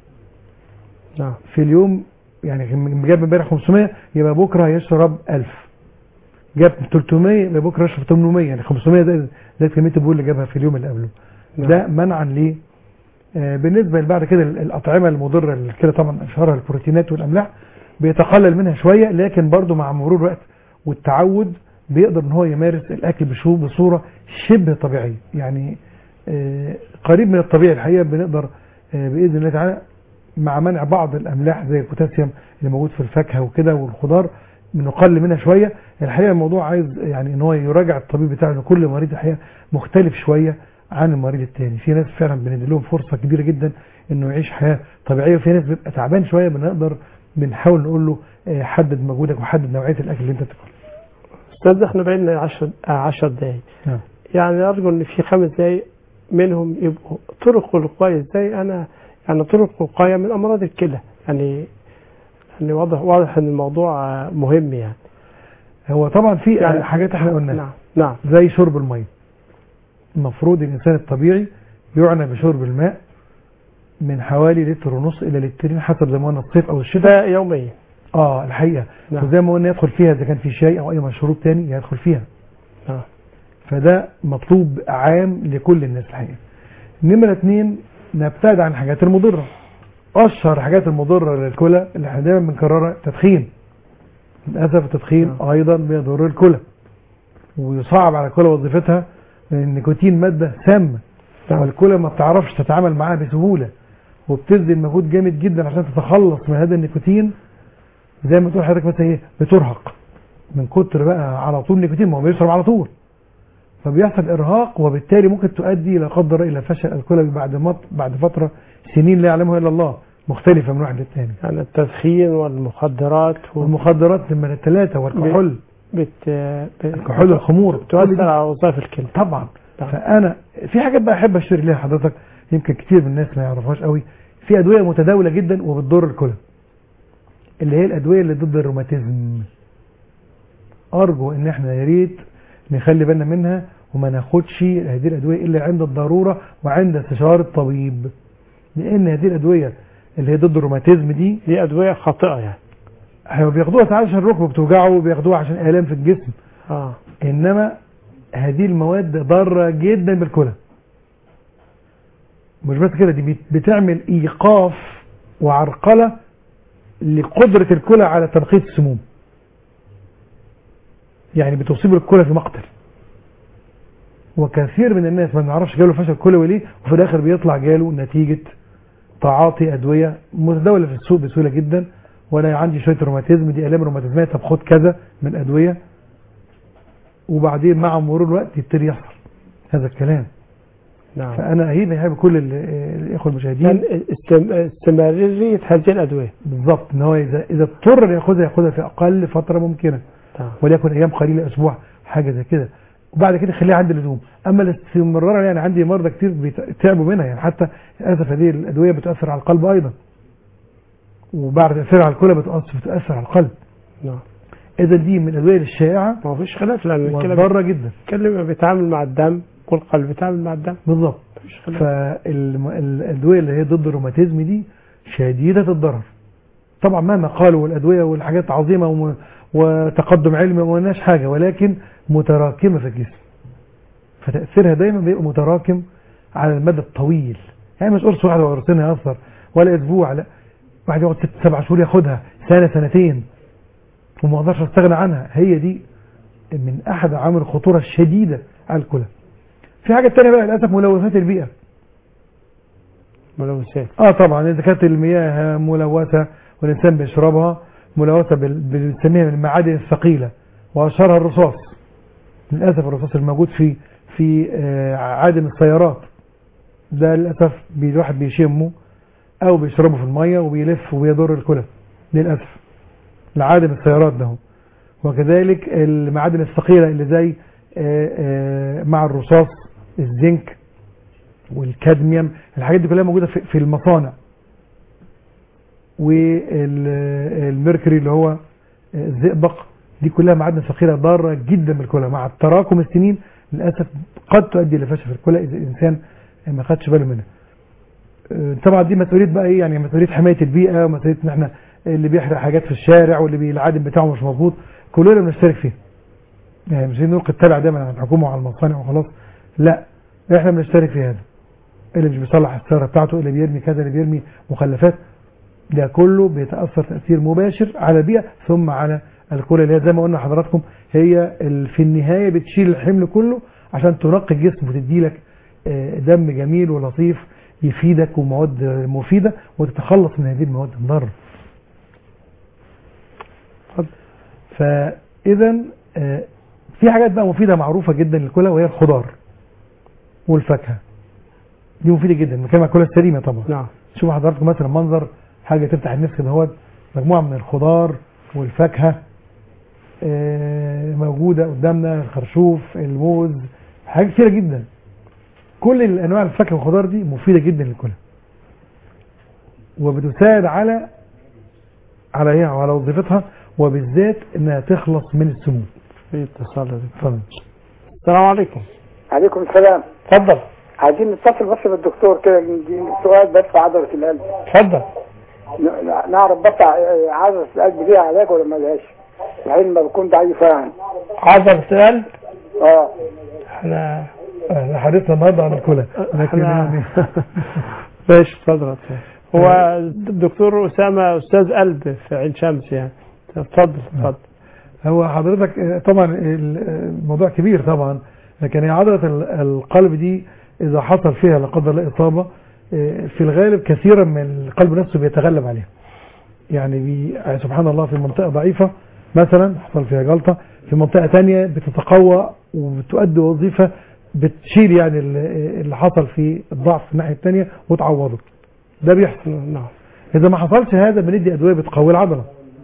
Speaker 2: نعم
Speaker 3: في اليوم يعني كان جاب امبارح 500 يبقى بكره يشرب 1000 جاب 300 يبقى بكره يشرب 800 يعني 500 زائد زائد كميه البول اللي جابها في اليوم اللي قبله
Speaker 2: نعم.
Speaker 3: ده منعا ليه آه، بالنسبه بعد كده ال- الاطعمه المضره اللي كده طبعا اشهرها البروتينات والاملاح بيتقلل منها شويه لكن برضه مع مرور الوقت والتعود بيقدر ان هو يمارس الاكل بشو بصوره شبه طبيعيه يعني آه، قريب من الطبيعي الحقيقه بنقدر آه، باذن الله تعالى مع منع بعض الاملاح زي البوتاسيوم اللي موجود في الفاكهه وكده والخضار بنقلل منها شويه الحقيقه الموضوع عايز يعني ان هو يراجع الطبيب بتاعه ان كل مريض الحقيقه مختلف شويه عن المريض التاني في ناس فعلا بندي لهم فرصه كبيره جدا انه يعيش حياه طبيعيه وفي ناس بيبقى تعبان شويه بنقدر بنحاول نقول له آه، حدد مجهودك وحدد نوعيه الاكل اللي انت تاكله
Speaker 2: استاذ احنا بقينا 10 10 دقايق
Speaker 3: نعم.
Speaker 2: يعني ارجو ان في خمس دقايق منهم يبقوا طرق الوقايه ازاي انا يعني طرق وقايه من امراض الكلى يعني يعني واضح واضح ان الموضوع آه، مهم يعني
Speaker 3: هو طبعا في يعني حاجات احنا قلناها
Speaker 2: نعم نعم
Speaker 3: زي شرب الميه المفروض الانسان الطبيعي يعنى بشرب الماء من حوالي لتر ونص الى لترين حسب زي ما قلنا الصيف او الشتاء
Speaker 2: ده يوميا
Speaker 3: اه الحقيقه
Speaker 2: نعم.
Speaker 3: وزي ما قلنا يدخل فيها اذا كان في شاي او اي مشروب تاني يدخل فيها
Speaker 2: نعم
Speaker 3: فده مطلوب عام لكل الناس الحقيقه نمره اثنين نبتعد عن الحاجات المضره اشهر الحاجات المضره للكلى اللي احنا دايما بنكررها التدخين للاسف التدخين
Speaker 2: نعم.
Speaker 3: ايضا بيضر الكلى ويصعب على الكلى وظيفتها لان النيكوتين ماده سامه
Speaker 2: نعم.
Speaker 3: والكلى ما بتعرفش تتعامل معاها بسهوله وبتبذل مجهود جامد جدا عشان تتخلص من هذا النيكوتين زي ما تقول حضرتك مثلا ايه بترهق من كتر بقى على طول نيكوتين ما هو بيشرب على طول فبيحصل ارهاق وبالتالي ممكن تؤدي لا قدر الله الى فشل الكلى بعد مط بعد فتره سنين لا يعلمها الا الله مختلفه من واحد للتاني
Speaker 2: يعني التدخين والمخدرات و-
Speaker 3: والمخدرات من الثلاثه والكحول
Speaker 2: بت بت-
Speaker 3: الكحول والخمور
Speaker 2: تؤثر على وظائف الكلى
Speaker 3: طبعا
Speaker 2: نعم.
Speaker 3: فانا في حاجات بقى احب اشير ليها حضرتك يمكن كتير من الناس ما يعرفهاش قوي في ادويه متداوله جدا وبتضر الكلى اللي هي الادويه اللي ضد الروماتيزم ارجو ان احنا يا ريت نخلي بالنا منها وما ناخدش هذه الادويه الا عند الضروره وعند استشاره الطبيب لان هذه الادويه اللي هي ضد الروماتيزم دي
Speaker 2: دي ادويه خاطئه يعني
Speaker 3: هو بياخدوها ساعات عشان الركبه بتوجعه وبياخدوها عشان الام في الجسم
Speaker 2: اه
Speaker 3: انما هذه المواد ضاره جدا بالكلى مش بس كده دي بت- بتعمل ايقاف وعرقله لقدره الكلى على تنقية السموم يعني بتصيب الكلى في مقتل وكثير من الناس ما نعرفش جاله فشل كلوي ليه وفي الاخر بيطلع جاله نتيجه تعاطي ادويه متداوله في السوق بسهوله جدا وانا عندي شويه روماتيزم دي الام روماتيزميه طب خد كذا من ادويه وبعدين مع مرور الوقت يبتدي يحصل هذا الكلام
Speaker 2: نعم
Speaker 3: فانا اهيب اهيب كل ال- الاخوه المشاهدين
Speaker 2: يعني استم- استمراريه هذه الادويه
Speaker 3: بالظبط ان هو اذا اذا اضطر ياخدها ياخدها في اقل فتره ممكنه
Speaker 2: نعم
Speaker 3: وليكن ايام قليله اسبوع حاجه زي كده وبعد كده خليها عند اللزوم اما الاستمرار يعني عندي مرضى كتير بيت- تعبوا منها يعني حتى للاسف هذه الادويه بتاثر على القلب ايضا وبعد تاثيرها على الكلى بتاثر بتاثر على القلب
Speaker 2: نعم
Speaker 3: اذا دي من الادويه الشائعه
Speaker 2: ما فيش خلاف لان الكلى
Speaker 3: وضاره جدا
Speaker 2: الكلى بيتعامل مع الدم والقلب بيتعامل مع الدم
Speaker 3: بالظبط
Speaker 2: مفيش خلاف
Speaker 3: فالادويه اللي هي ضد الروماتيزم دي شديده الضرر طبعا مهما قالوا الادويه والحاجات عظيمه وم- وتقدم علمي وما قلناش حاجه ولكن متراكمه في الجسم فتاثيرها دايما بيبقى متراكم على المدى الطويل يعني مش قرص واحد وقرصين ياثر ولا اسبوع لا واحد يقعد ست سبع شهور ياخدها سنه سنتين وما اقدرش استغنى عنها هي دي من احد عوامل الخطوره الشديده على الكلى في حاجه تانية بقى للاسف ملوثات البيئه
Speaker 2: ملوثات
Speaker 3: اه طبعا اذا كانت المياه ملوثه والانسان بيشربها ملوثه بال- بال- بنسميها من المعادن الثقيله واشهرها الرصاص للاسف الرصاص الموجود في في آه، عادم السيارات ده للاسف بي- الواحد بيشمه او بيشربه في الميه وبيلف وبيضر الكلى للاسف لعادم السيارات ده هو. وكذلك المعادن الثقيله اللي زي آه، آه، مع الرصاص الزنك والكادميوم الحاجات دي كلها موجوده في في المصانع والميركوري اللي هو الزئبق دي كلها معادن ثقيله ضاره جدا بالكلى مع تراكم السنين للاسف قد تؤدي الى فشل في الكلى اذا الانسان ما خدش باله منها آه، طبعا دي مسؤوليه بقى ايه يعني مسؤوليه حمايه البيئه ومسؤوليه ان احنا اللي بيحرق حاجات في الشارع واللي بي- العادم بتاعه مش مظبوط كلنا بنشترك فيها يعني مش نلقي التبع دايما على الحكومه وعلى المصانع وخلاص لا احنا بنشترك في هذا اللي مش بيصلح السياره بتاعته اللي بيرمي كذا اللي بيرمي مخلفات ده كله بيتاثر تاثير مباشر على البيئه ثم على الكلى اللي هي زي ما قلنا لحضراتكم هي ال- في النهايه بتشيل الحمل كله عشان تنقي الجسم وتدي لك آه، دم جميل ولطيف يفيدك ومواد مفيده وتتخلص من هذه المواد الضاره.
Speaker 2: اتفضل.
Speaker 3: فاذا آه، في حاجات بقى مفيده معروفه جدا للكلى وهي الخضار والفاكهه. دي مفيده جدا بنتكلم عن الكلى السليمه طبعا.
Speaker 2: نعم
Speaker 3: شوف حضراتكم مثلا منظر حاجه تفتح النفس دهوت مجموعه من الخضار والفاكهه آه، موجوده قدامنا الخرشوف الموز حاجات كتيره جدا كل الانواع الفاكهه والخضار دي مفيده جدا للكلى وبتساعد على على ايه على وظيفتها وبالذات انها تخلص من السموم
Speaker 2: في اتصال يا دكتور.
Speaker 3: اتفضل
Speaker 2: السلام عليكم
Speaker 4: عليكم السلام
Speaker 2: اتفضل
Speaker 4: عايزين نتصل بس بالدكتور كده ندي سؤال بس في عضلة القلب
Speaker 2: اتفضل
Speaker 4: ن- نعرف بس ع- عضلة القلب دي علاج ولا ما لهاش العلم ما بكون ضعيف يعني
Speaker 2: عضلة القلب
Speaker 4: اه
Speaker 2: احنا
Speaker 3: احنا حديثنا النهارده عن الكلى لكن
Speaker 2: احنا
Speaker 3: يعني
Speaker 2: ماشي اتفضل هو الدكتور اسامه استاذ قلب في عين شمس يعني اتفضل اتفضل
Speaker 3: هو حضرتك آه، طبعا ال- الموضوع كبير طبعا لكن هي عضلة ال- القلب دي إذا حصل فيها لا قدر الله إصابة آه، في الغالب كثيرا من القلب نفسه بيتغلب عليها يعني بي آه، سبحان الله في منطقة ضعيفة مثلا حصل فيها جلطة في منطقة تانية بتتقوى وبتؤدي وظيفة بتشيل يعني ال- اللي حصل في الضعف في الناحية التانية وتعوضه ده بيحصل
Speaker 2: نعم
Speaker 3: إذا ما حصلش هذا بندي أدوية بتقوي العضلة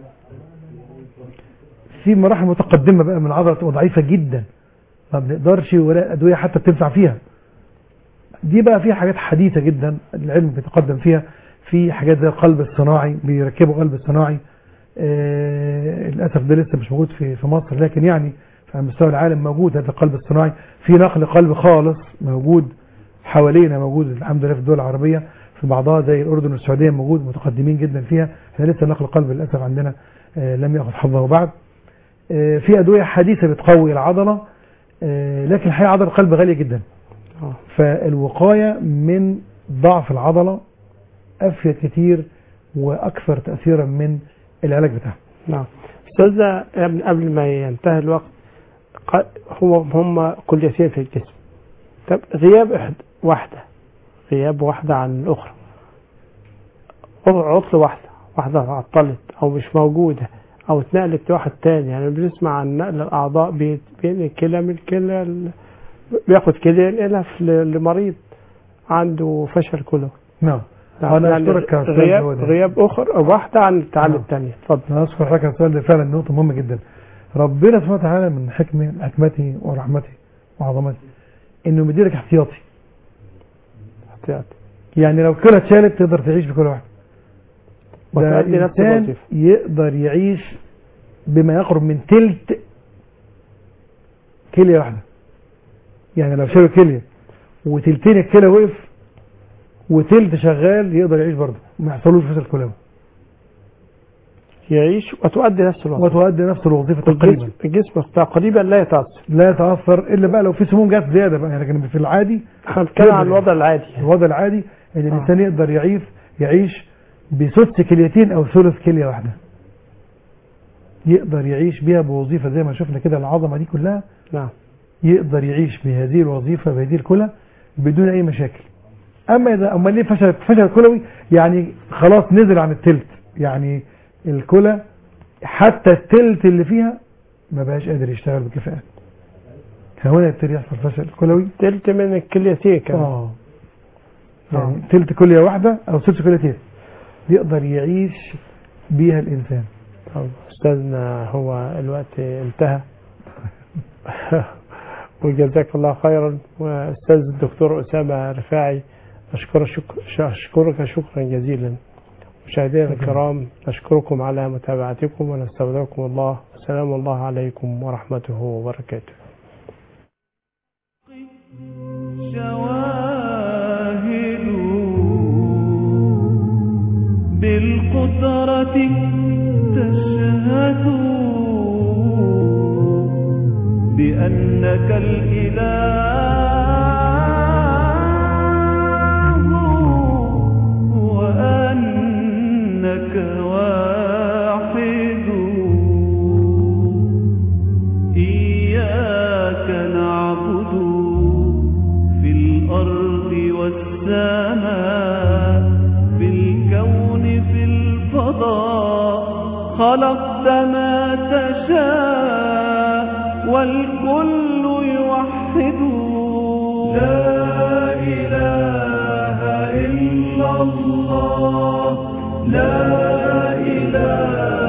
Speaker 3: في مراحل متقدمة بقى من العضلة تبقى ضعيفة جدا ما بنقدرش ولا أدوية حتى بتنفع فيها دي بقى فيها حاجات حديثة جدا العلم بيتقدم فيها في حاجات زي القلب الصناعي بيركبوا قلب صناعي آه للأسف ده لسه مش موجود في في مصر لكن يعني على مستوى العالم موجود هذا القلب الصناعي في نقل قلب خالص موجود حوالينا موجود الحمد لله في الدول العربية في بعضها زي الأردن والسعودية موجود متقدمين جدا فيها احنا لسه نقل القلب للأسف عندنا آه، لم يأخذ حظه بعد آه، في أدوية حديثة بتقوي العضلة آه، لكن الحقيقة عضلة القلب غالية جدا
Speaker 2: آه.
Speaker 3: فالوقاية من ضعف العضلة أفيد كتير وأكثر تأثيرا من العلاج بتاعها
Speaker 2: نعم أستاذة قبل قبل ما ينتهي الوقت ق- هو هم كليتين في الجسم طب غياب إحد واحدة غياب واحدة عن الأخرى عطل واحدة واحدة عطلت أو مش موجودة أو اتنقلت لواحد تاني يعني بنسمع عن نقل الأعضاء بي- بين الكلى من الكلى ال- بياخد كلى ينقلها في- لمريض عنده فشل كلوي
Speaker 3: نعم
Speaker 2: نعم،
Speaker 3: أنا
Speaker 2: يعني
Speaker 3: أشكرك يا أستاذ
Speaker 2: غياب
Speaker 3: هدى.
Speaker 2: غياب أخر واحدة عن التعالي
Speaker 3: نعم.
Speaker 2: الثانية اتفضل
Speaker 3: أنا أشكر حضرتك على السؤال ده فعلا نقطة مهمة جدا ربنا سبحانه وتعالى من حكمة حكمته ورحمته وعظمته إنه مديلك احتياطي
Speaker 2: احتياطي
Speaker 3: يعني لو كلى اتشالت تقدر تعيش بكل واحد ده
Speaker 2: وتؤدي نفس
Speaker 3: إنسان
Speaker 2: الوظيفة.
Speaker 3: يقدر يعيش بما يقرب من تلت كلية واحدة يعني لو شالوا كلية وتلتين الكلى وقف وتلت شغال يقدر يعيش برضه ما يحصلوش فشل كلوي
Speaker 2: يعيش وتؤدي نفس الوظيفة
Speaker 3: وتؤدي نفس الوظيفة تقريبا
Speaker 2: الجسم, الجسم تقريبا لا يتأثر
Speaker 3: لا يتأثر إلا بقى لو في سموم جت زيادة بقى لكن في العادي
Speaker 2: احنا بنتكلم عن الوضع العادي
Speaker 3: الوضع العادي ان الانسان يقدر يعيش يعيش بسدس كليتين او ثلث كليه واحده يقدر يعيش بيها بوظيفه زي ما شفنا كده العظمه دي كلها
Speaker 2: نعم
Speaker 3: يقدر يعيش بهذه الوظيفه بهذه الكلى بدون اي مشاكل اما اذا امال ليه فشل فشل كلوي يعني خلاص نزل عن التلت يعني الكلى حتى التلت اللي فيها ما بقاش قادر يشتغل بكفاءه هنا يبتدي يحصل فشل كلوي
Speaker 2: تلت من الكليتين كمان
Speaker 3: اه يعني تلت كلية واحدة أو ثلث كليتين يقدر يعيش بيها الإنسان
Speaker 2: طب أستاذنا هو الوقت انتهى وجزاك الله خيرا وأستاذ الدكتور أسامة رفاعي أشكر شكر أشكرك شكرا جزيلا مشاهدينا الكرام نشكركم على متابعتكم ونستودعكم الله والسلام الله عليكم ورحمته وبركاته
Speaker 1: شواهد بالقدرة تشهد بأنك الإله وأنك واحد إياك نعبد في الأرض والسماء في الكون في الفضاء خلقت ما تشاء والكل يوحد لا إله إلا الله لا إله